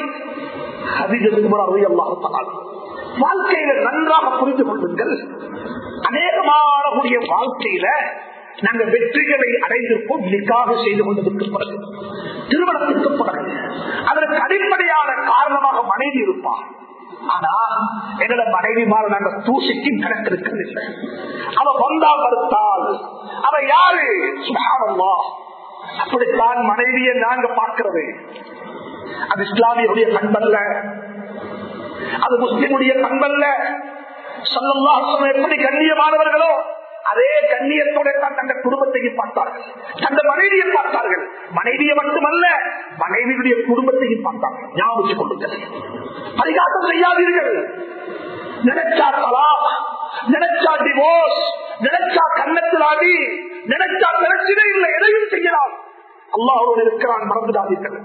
வாழ்க்கையில நன்றாக புரிந்து கொள்ளுங்கள் அநேகமானக்கூடிய வாழ்க்கையில நாங்க வெற்றிகளை அடைந்திருப்போம் நிக்காக செய்து கொண்டதற்கு பிறகு திருமணத்திற்கு பிறகு அதற்கு அடிப்படையான காரணமாக மனைவி இருப்பார் ஆனா எங்களோட மனைவி மாற நாங்க தூசிக்கும் கணக்கு இருக்கிறதில்லை அவ வந்தா மறுத்தால் அவ யாரு சுகாரம்மா அப்படித்தான் மனைவியை நாங்க பார்க்கிறது அது இஸ்லாமியுடைய பண்பல்ல அது முஸ்லிமுடைய பண்பல்ல சொல்லலாம் எப்படி கண்ணியமானவர்களோ அதே கண்ணியத்தோட தான் தங்கள் குடும்பத்தையும் பார்த்தார்கள் தந்த மனைவியை பார்த்தார்கள் மனைவியை மட்டுமல்ல மனைவியுடைய குடும்பத்தையும் பார்த்தார்கள் ஞாபகம் கொள்ளுங்கள் பரிகாசம் செய்யாதீர்கள் நினைச்சா தலா நினைச்சா டிவோர்ஸ் நினைச்சா கண்ணத்தில் ஆடி நினைச்சா பிரச்சனை இல்லை எதையும் செய்யலாம் அல்லாஹோடு இருக்கிறான் மறந்துடாதீர்கள்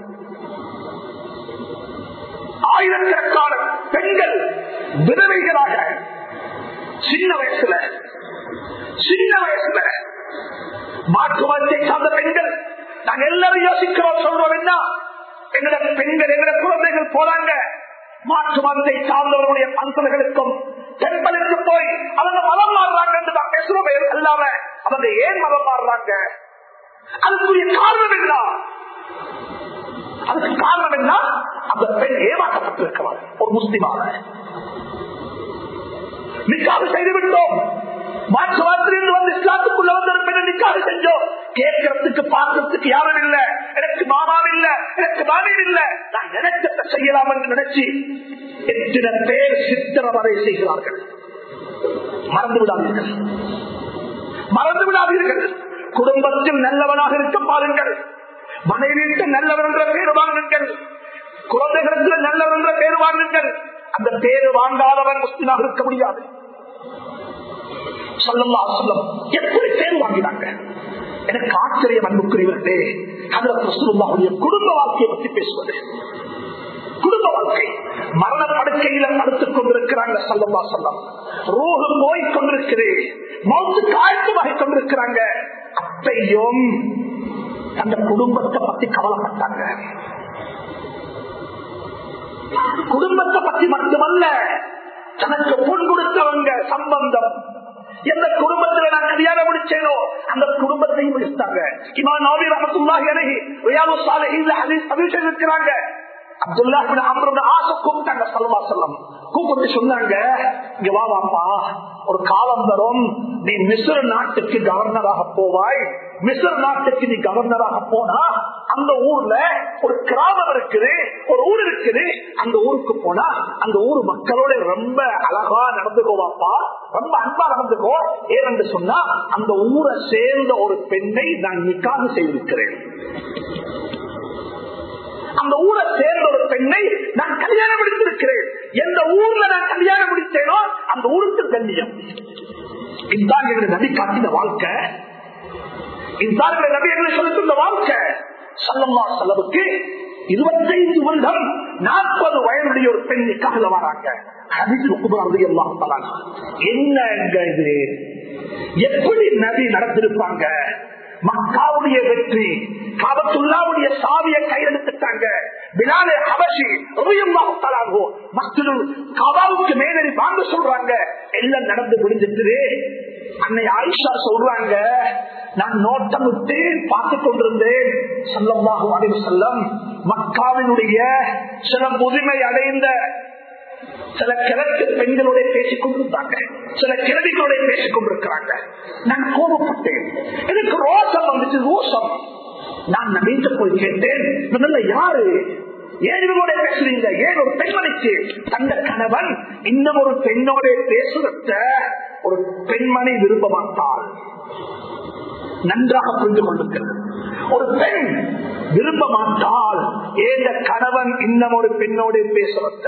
ஆயிரக்கணக்கான பெண்கள் விதவைகளாக சின்ன வயசுல சின்ன வயசுல மாற்று மதத்தை சார்ந்த பெண்கள் நாங்க எல்லாரும் யோசிக்கிறோம் சொல்றோம் என்ன எங்கட பெண்கள் எங்கட குழந்தைகள் போறாங்க மாற்று மதத்தை சார்ந்தவர்களுடைய பந்தல்களுக்கும் டெம்பலுக்கு போய் அவங்க மதம் மாறுறாங்க என்று நான் பேசுறோம் அல்லாம அவங்க ஏன் மதம் மாறுறாங்க அதுக்குரிய காரணம் என்ன அதுக்கு காரணம் என்ன அந்த பெண் ஏமாற்றப்பட்டிருக்கிறார் ஒரு முஸ்லிமான நிக்காது செய்து விட்டோம் மாற்று வார்த்தையிலிருந்து வந்து இஸ்லாத்துக்குள்ள வந்து ஒரு பெண்ணை நிக்காது செஞ்சோம் கேட்கறதுக்கு பார்க்கறதுக்கு யாரும் இல்ல எனக்கு மாமாவும் இல்ல எனக்கு மாமியும் இல்ல நான் நினைச்சத செய்யலாம் என்று நினைச்சு எத்தனை பேர் சித்திரவதை செய்கிறார்கள் மறந்து விடாதீர்கள் மறந்து விடாதீர்கள் குடும்பத்தில் நல்லவனாக இருக்க பாருங்கள் மனைவிக்கு நல்லவர் என்ற பேர் வாங்குங்கள் குழந்தைகளுக்கு நல்லவர் என்ற பேர் வாங்குங்கள் அந்த பேரு வாங்காதவன் முஸ்லிமாக இருக்க முடியாது சொல்லல்லா சொல்லம் எப்படி பேர் வாங்கினாங்க எனக்கு ஆச்சரியம் அன்புக்குரியவர்களே அதுல ரசூலுல்லாஹுடைய குடும்ப வாழ்க்கையை பற்றி பேசுவது குடும்ப வாழ்க்கை மரண படுக்கையில படுத்துக் கொண்டிருக்கிறாங்க சல்லல்லா சொல்லம் ரோகு போய் கொண்டிருக்கிறேன் மௌத்து காய்ச்சலாகி கொண்டிருக்கிறாங்க அப்பையும் அந்த குடும்பத்தை பத்தி கவலைப்பட்டாங்க குடும்பத்தை பத்தி மட்டுமல்ல தனக்கு பொன் கொடுத்தவங்க சம்பந்தம் எந்த குடும்பத்துல நான் கல்யாணம் முடிச்சேனோ அந்த குடும்பத்தையும் முடித்தாங்க இமா நோபி ரமத்துல்லாஹி அலைஹி ரியாலு சாலிஹீன்ல ஹதீஸ் பதிவு செய்திருக்கிறாங்க அப்துல்லா பின் அம்ரோட ஆசை கூப்பிட்டாங்க சல்லா செல்லம் கூப்பிட்டு சொன்னாங்க இங்க வா வாப்பா ஒரு காலம் தரும் நீ மிஸ்ர நாட்டுக்கு கவர்னராக போவாய் மிஸ்ர நாட்டுக்கு நீ கவர்னராக போனா அந்த ஊர்ல ஒரு கிராமம் இருக்குது ஒரு ஊர் இருக்குது அந்த ஊருக்கு போனா அந்த ஊர் மக்களோட ரொம்ப அழகா நடந்துக்கோவாப்பா ரொம்ப அன்பா நடந்துக்கோ ஏனென்று சொன்னா அந்த ஊரை சேர்ந்த ஒரு பெண்ணை நான் நிக்காக செய்திருக்கிறேன் அந்த ஊரை சேர்ந்த ஒரு பெண்ணை நான் கல்யாணம் முடித்திருக்கிறேன் எந்த ஊர்ல நான் கல்யாணம் முடித்தேனோ அந்த ஊருக்கு கண்ணியம் இதுதான் எங்களை நபி காட்டின வாழ்க்கை இதுதான் எங்களை நபி எங்களை சொல்லிருந்த வாழ்க்கை சல்லம்மா செலவுக்கு இருபத்தைந்து வருடம் நாற்பது வயதுடைய ஒரு பெண் நிக்காக வராங்க என்ன இது எப்படி நபி நடந்திருப்பாங்க மக்காவுடைய வெற்றி காபத்துல்லாவுடைய சாவியை கையெழுத்துட்டாங்க பிலாலே ஹபஷி காபாவுக்கு மேலடி வாங்க சொல்றாங்க எல்லாம் நடந்து முடிஞ்சிட்டு அன்னை ஆயிஷா சொல்றாங்க நான் நோட்டம் விட்டு பார்த்து கொண்டிருந்தேன் சொல்லமாக அடைவு செல்லம் மக்காவினுடைய சில முதுமை அடைந்த சில கிழக்கு பெண்களோட பேசிக் கொண்டிருந்தாங்க சில கிழவிகளோட பேசிக் கொண்டிருக்கிறாங்க நான் கோபப்பட்டேன் எனக்கு ரோசம் வந்துச்சு ரோசம் நான் நம்பிட்டு போய் கேட்டேன் முதல்ல யாரு ஏன் இவங்களோட பேசுறீங்க ஏன் ஒரு பெண்மணிக்கு தந்த கணவன் இன்னும் ஒரு பெண்ணோட பேசுறத ஒரு பெண்மணி விரும்ப மாட்டாள் நன்றாக புரிந்து கொண்டிருக்கிறது ஒரு பெண் விரும்ப மாட்டால் ஏந்த கணவன் இன்னும் ஒரு பெண்ணோடு பேசுறத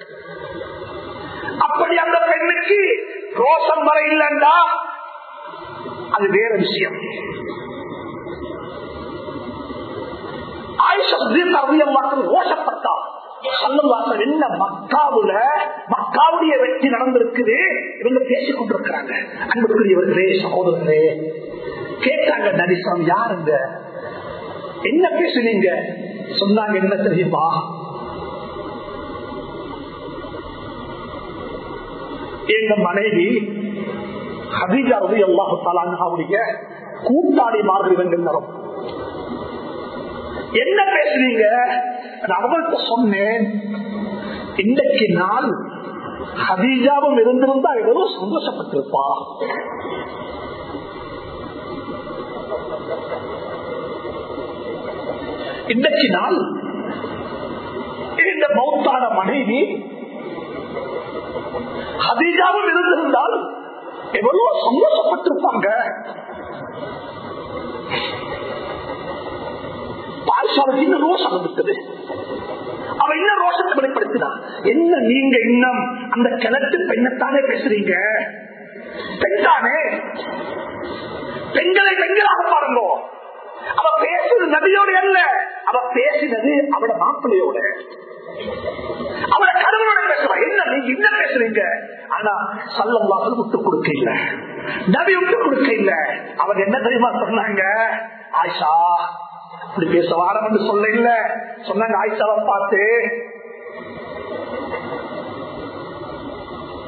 அப்படி அந்த பெண்ணுக்கு ரோஷம் வர இல்லைண்டா அது வேற விஷயம் ரோஷப்பட்டா என்ன மக்காவுல மக்காவுடைய வெற்றி நடந்திருக்குது இவங்க பேசிக் கொண்டிருக்கிறாங்க அன்புக்குரியவர்களே சகோதரர்களே கேட்டாங்க நரிசம் யாருங்க என்ன பேசுனீங்க சொன்னாங்க என்ன தெரியுமா எங்க மனைவி ஹதீஜா ரவி அல்லாஹு தாலாவுடைய கூட்டாளி மாதிரி வெங்கரம் என்ன பேசுறீங்க நான் அவங்கள்ட்ட சொன்னேன் இன்றைக்கு நாள் ஹதீஜாவும் இருந்திருந்தா எவ்வளவு சந்தோஷப்பட்டிருப்பா இன்றைக்கு நாள் இந்த மௌத்தான மனைவி ஹதீஜாவும் இருந்திருந்தால் எவ்வளவு சந்தோஷப்பட்டிருப்பாங்க பாய்ஷாவுக்கு இன்னும் ரோஷம் இருக்குது அவ என்ன ரோஷத்தை வெளிப்படுத்தினா என்ன நீங்க இன்னும் அந்த கிணத்து பெண்ணத்தானே பேசுறீங்க பெண்தானே பெண்களை பெண்களாக பாருங்க அவ பேசுறது நபியோட அல்ல அவ பேசினது அவட மாப்பிள்ளையோட அவளை கடவுளோட பேசுறான் என்ன நீங்க என்ன பேசுறீங்க ஆனா சல்லம்லாக விட்டு கொடுக்க இல்ல நபி விட்டு கொடுக்க இல்ல அவங்க என்ன தெரியுமா சொன்னாங்க ஆயிஷா அப்படி பேச வாரம் சொல்ல இல்ல சொன்னாங்க ஆயிஷாவை பார்த்து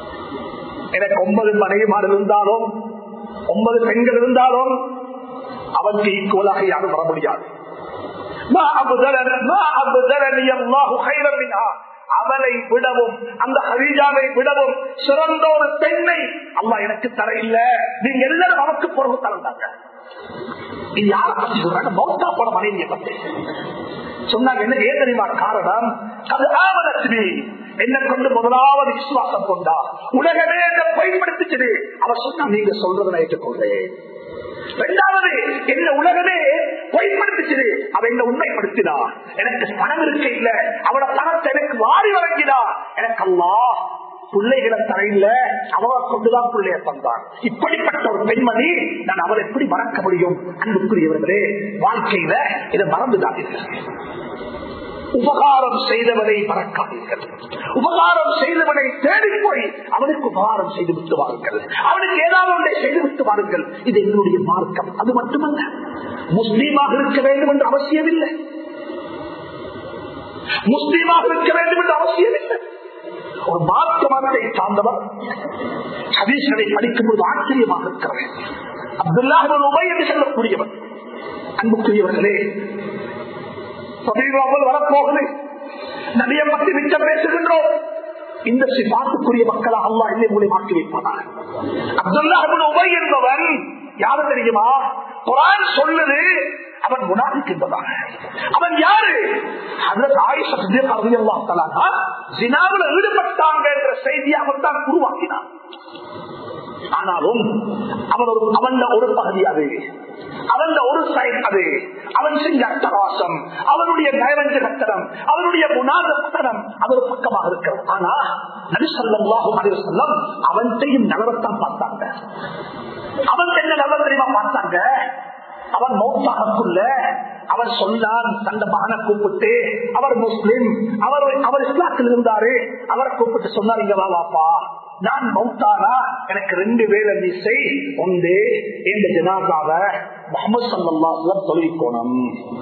எனக்கு ஒன்பது மனைவிமார் இருந்தாலும் ஒன்பது பெண்கள் இருந்தாலும் அவனுக்கு ஈக்குவலாக யாரும் வர முடியாது மா அபுதலன- மா அபுதலனி அல்லாஹு கைரம் மின்ஹா. அவளை விடவும் அந்த ஹரிஜாவை விடவும் சிறந்த ஒரு பெண்ணை அல்லாஹ் எனக்கு தர இல்ல நீங்க எல்லாரும் அவருக்கு பொறுப்பு தரந்தாங்க இது யாரை பத்தி சொல்றாங்க மௌத்தா போன மனைவியை பத்தி சொன்னாங்க என்ன ஏன் தெரியுமா காரணம் அது ஆவணத்தினி என்ன கொண்டு முதலாவது விசுவாசம் கொண்டா உலகமே என்ன பயன்படுத்திச்சது அவர் சொன்னா நீங்க சொல்றதை நான் ஏற்றுக்கொள்றேன் இரண்டாவது என்ன உலகமே பொய்ப்படுத்திச்சது அவ என்ன உண்மைப்படுத்தினா எனக்கு பணம் இருக்க இல்ல அவட பணத்தை எனக்கு வாரி வழங்கினா எனக்கு அல்லா பிள்ளைகளை தரையில அவரை கொண்டுதான் பிள்ளைய தந்தான் இப்படிப்பட்ட ஒரு பெண்மணி நான் அவளை எப்படி மறக்க முடியும் அன்புக்குரியவர்களே வாழ்க்கையில இதை மறந்துடாதீர்கள் உபகாரம் செய்தவனை மறக்காதீர்கள் உபகாரம் செய்தவனை தேடி போய் அவனுக்கு உபகாரம் செய்து விட்டு வாருங்கள் அவனுக்கு ஏதாவது ஒன்றை செய்து விட்டு வாருங்கள் இது எங்களுடைய மார்க்கம் அது மட்டுமல்ல முஸ்லீமாக இருக்க வேண்டும் என்று அவசியம் இல்லை முஸ்லீமாக இருக்க வேண்டும் என்று அவசியம் இல்லை ஒரு மார்க்க மதத்தை சார்ந்தவர் ஹதீஸ்களை படிக்கும்போது ஆச்சரியமாக இருக்கிறது அப்துல்லாஹின் உபை என்று சொல்லக்கூடியவர் அன்புக்குரியவர்களே சமீபத்தில் வரப்போகுது நபியை பற்றி மிச்சம் பேசுகின்றோம் இந்த சிபாத்துக்குரிய மக்களாக அல்லா இல்லை மூலியம் ஆக்கி வைப்பதார் அப்துல்லா உபை என்பவன் யாரு தெரியுமா குரான் சொல்லுது அவன் முனாதிக்கின்றதாக அவன் யாரு அதற்கு ஆயுஷ ஜினாவில் ஈடுபட்டாங்க என்ற செய்தியை அவன் தான் உருவாக்கினான் ஆனாலும் அவன் ஒரு அவன் ஒரு பகுதி அது அவன் ஒரு சைட் அது அவன் செஞ்ச அட்டவாசம் அவனுடைய நயவஞ்ச கட்டணம் அவனுடைய குணாத கட்டணம் அது ஒரு பக்கமாக இருக்கிறது ஆனா நபிசல்லாஹும் அலிவசல்லம் அவன் செய்யும் நலவத்தான் பார்த்தாங்க அவன் என்ன நலவ தெரியுமா பார்த்தாங்க அவன் மௌத்தாகக்குள்ள அவர் சொன்னான் தந்த மகனை கூப்பிட்டு அவர் முஸ்லிம் அவர் அவர் இஸ்லாத்தில் இருந்தாரு அவரை கூப்பிட்டு சொன்னார் இங்க வா வாப்பா நான் மௌத்தானா எனக்கு ரெண்டு வேலை நீ செய் ஒன்று இந்த ஜனாதாவ முகமது சல்லாஹ் தொழிற்கோணம்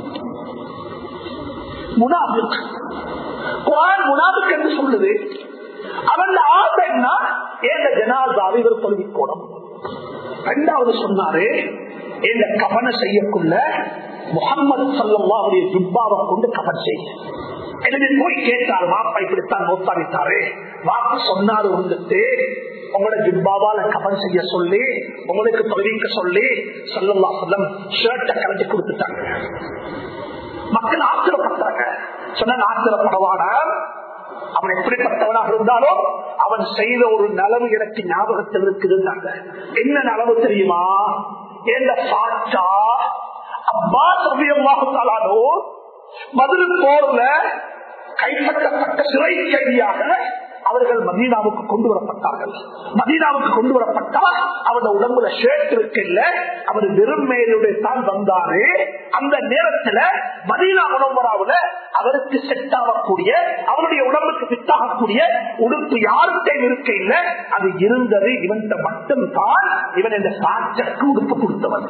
முனாபிக் குரான் முனாபிக் என்று சொல்லுது அவன் ஆசை என்ன ஏந்த ஜனாதாவை இவர் தொழிற்கோணம் ரெண்டாவது சொன்னாரு இந்த கவன செய்யக்குள்ள முகமது சல்லாவுடைய ஜுப்பாவை கொண்டு கவன் செய்ய எனவே போய் கேட்டார் வாப்பா இப்படித்தான் மோத்தாவிட்டாரு வாப்பு சொன்னாரு வந்துட்டு உங்களோட ஜிப்பாவால கவன் செய்ய சொல்லி உங்களுக்கு தொழிலுக்கு சொல்லி சொல்லல்லா சொல்லம் ஷர்ட்டை கலந்து கொடுத்துட்டாங்க மக்கள் ஆத்திரப்பட்டாங்க சொன்ன ஆத்திரப்படவான அவன் எப்படிப்பட்டவனாக இருந்தாலும் அவன் செய்த ஒரு நலவு எனக்கு ஞாபகத்தில் இருக்குதுன்னாங்க என்ன நலவு தெரியுமா எந்த சாட்சா அப்பா சமயமாகத்தாலோ மதுரை போர்ல கைப்பற்றப்பட்ட சிறை கைதியாக அவர்கள் மதீனாவுக்கு கொண்டு வரப்பட்டார்கள் மதீனாவுக்கு கொண்டு வரப்பட்டால் அவருடைய உடம்புல ஷேட் இருக்கு இல்ல அவர் வெறும் மேலுடைய தான் வந்தாரு அந்த நேரத்துல மதீனா உணவராவுல அவருக்கு செட் ஆகக்கூடிய அவருடைய உடம்புக்கு ஃபிட் ஆகக்கூடிய உடுப்பு யாருக்கும் இருக்க இல்ல அது இருந்தது இவன்கிட்ட மட்டும்தான் இவன் இந்த சாட்சக்கு உடுப்பு கொடுத்தவன்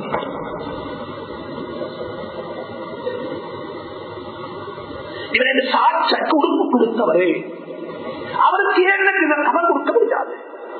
இவன் இந்த சாட்சக்கு உடுப்பு கொடுத்தவரே அவருக்கு ஏன் இதை கவனம் கொடுக்க முடியாது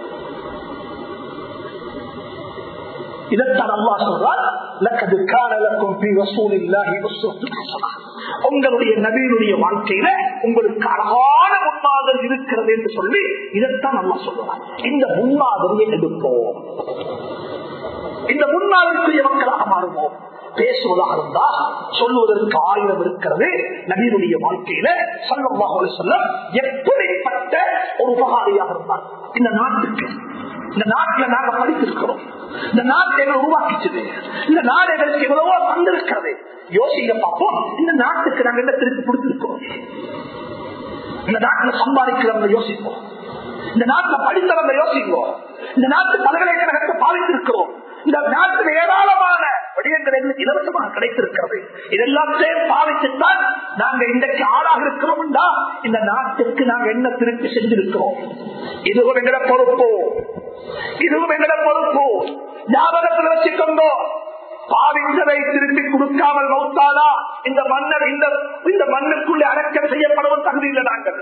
இதைத்தான் அம்மா சொல்றார் லக்கது காணலக்கும் பி வசூலில்லாஹி வஸ்ஸூத்துல் ஹஸனா உங்களுடைய நபியினுடைய வாழ்க்கையில உங்களுக்கு அழகான முன்மாதிரி இருக்கிறது என்று சொல்லி இதைத்தான் அம்மா சொல்றார் இந்த முன்மாதிரியை எடுப்போம் இந்த முன்மாதிரிக்குரிய மக்களாக மாறுவோம் பேசுவதாக இருந்தா சொல்லுவதற்கு ஆயுதம் இருக்கிறது நபீனுடைய வாழ்க்கையில சொல்லமாக சொல்ல எப்படிப்பட்ட ஒரு உபகாரியாக இருந்தார் இந்த நாட்டுக்கு இந்த நாட்டில் நாங்க படித்திருக்கிறோம் இந்த நாட்டை எங்களை உருவாக்கிச்சது இந்த நாடு எங்களுக்கு எவ்வளவோ வந்திருக்கிறது யோசிக்க பார்ப்போம் இந்த நாட்டுக்கு நாங்க என்ன திருப்பி கொடுத்திருக்கிறோம் இந்த நாட்டில் சம்பாதிக்கிறவங்க யோசிப்போம் இந்த நாட்டில் படித்தவங்க யோசிப்போம் இந்த நாட்டு பல்கலைக்கழகத்தை பாதித்திருக்கிறோம் இந்த நாட்டில் ஏராளமான விடயங்கள் எங்களுக்கு இலவசமாக கிடைத்திருக்கிறது இதெல்லாத்தையும் பாதித்துத்தான் நாங்க இன்றைக்கு ஆளாக இருக்கிறோம் இந்த நாட்டுக்கு நாங்க என்ன திருப்பி செஞ்சிருக்கிறோம் இதுவும் எங்கட பொறுப்பு இதுவும் எங்கட பொறுப்பு ஞாபகத்தில் வச்சுக்கொண்டோ பாவிங்களை திருப்பி கொடுக்காமல் மௌத்தாதா இந்த மன்னர் இந்த இந்த மண்ணுக்குள்ளே அடக்கம் செய்யப்படவும் தகுதி இல்லை நாங்கள்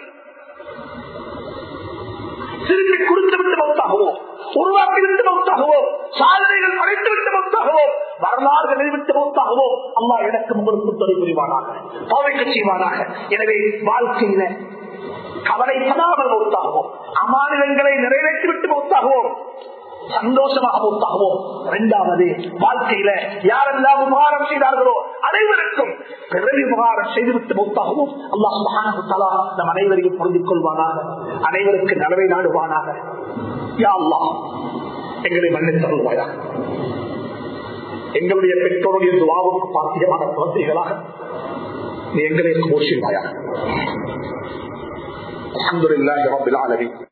திருப்பி கொடுத்து விட்டு மௌத்தாகுவோம் உருவாக்கி விட்டு மௌத்தாகுவோம் சாதனைகள் படைத்து விட்டு மௌத்தாகுவோம் வரலாறு நினைவிட்டு எனக்கும் உங்களுக்கு துணை புரிவானாக பாவைக்க செய்வானாக எனவே வாழ்க்கையில கவலைப்படாமல் மௌத்தாகுவோம் அமானிதங்களை நிறைவேற்றிவிட்டு மௌத்தாகுவோம் சந்தோஷமாக மௌத்தாகுவோம் இரண்டாவது வாழ்க்கையில யாரெல்லாம் உபகாரம் செய்தார்களோ அனைவருக்கும் பிறகு உபகாரம் செய்துவிட்டு மௌத்தாகுவோம் அல்லாஹ் சுப்ஹானஹு வ தஆலா நம் அனைவரையும் பொருந்திக் கொள்வானாக அனைவருக்கு நலவை நாடுவானாக யா அல்லாஹ் எங்களை மன்னித்தருள்வாயாக எங்களுடைய பெற்றோருடைய துவாவுக்கு பாத்தியமான குழந்தைகளாக நீ எங்களை கோஷிவாயாக الحمد لله رب العالمين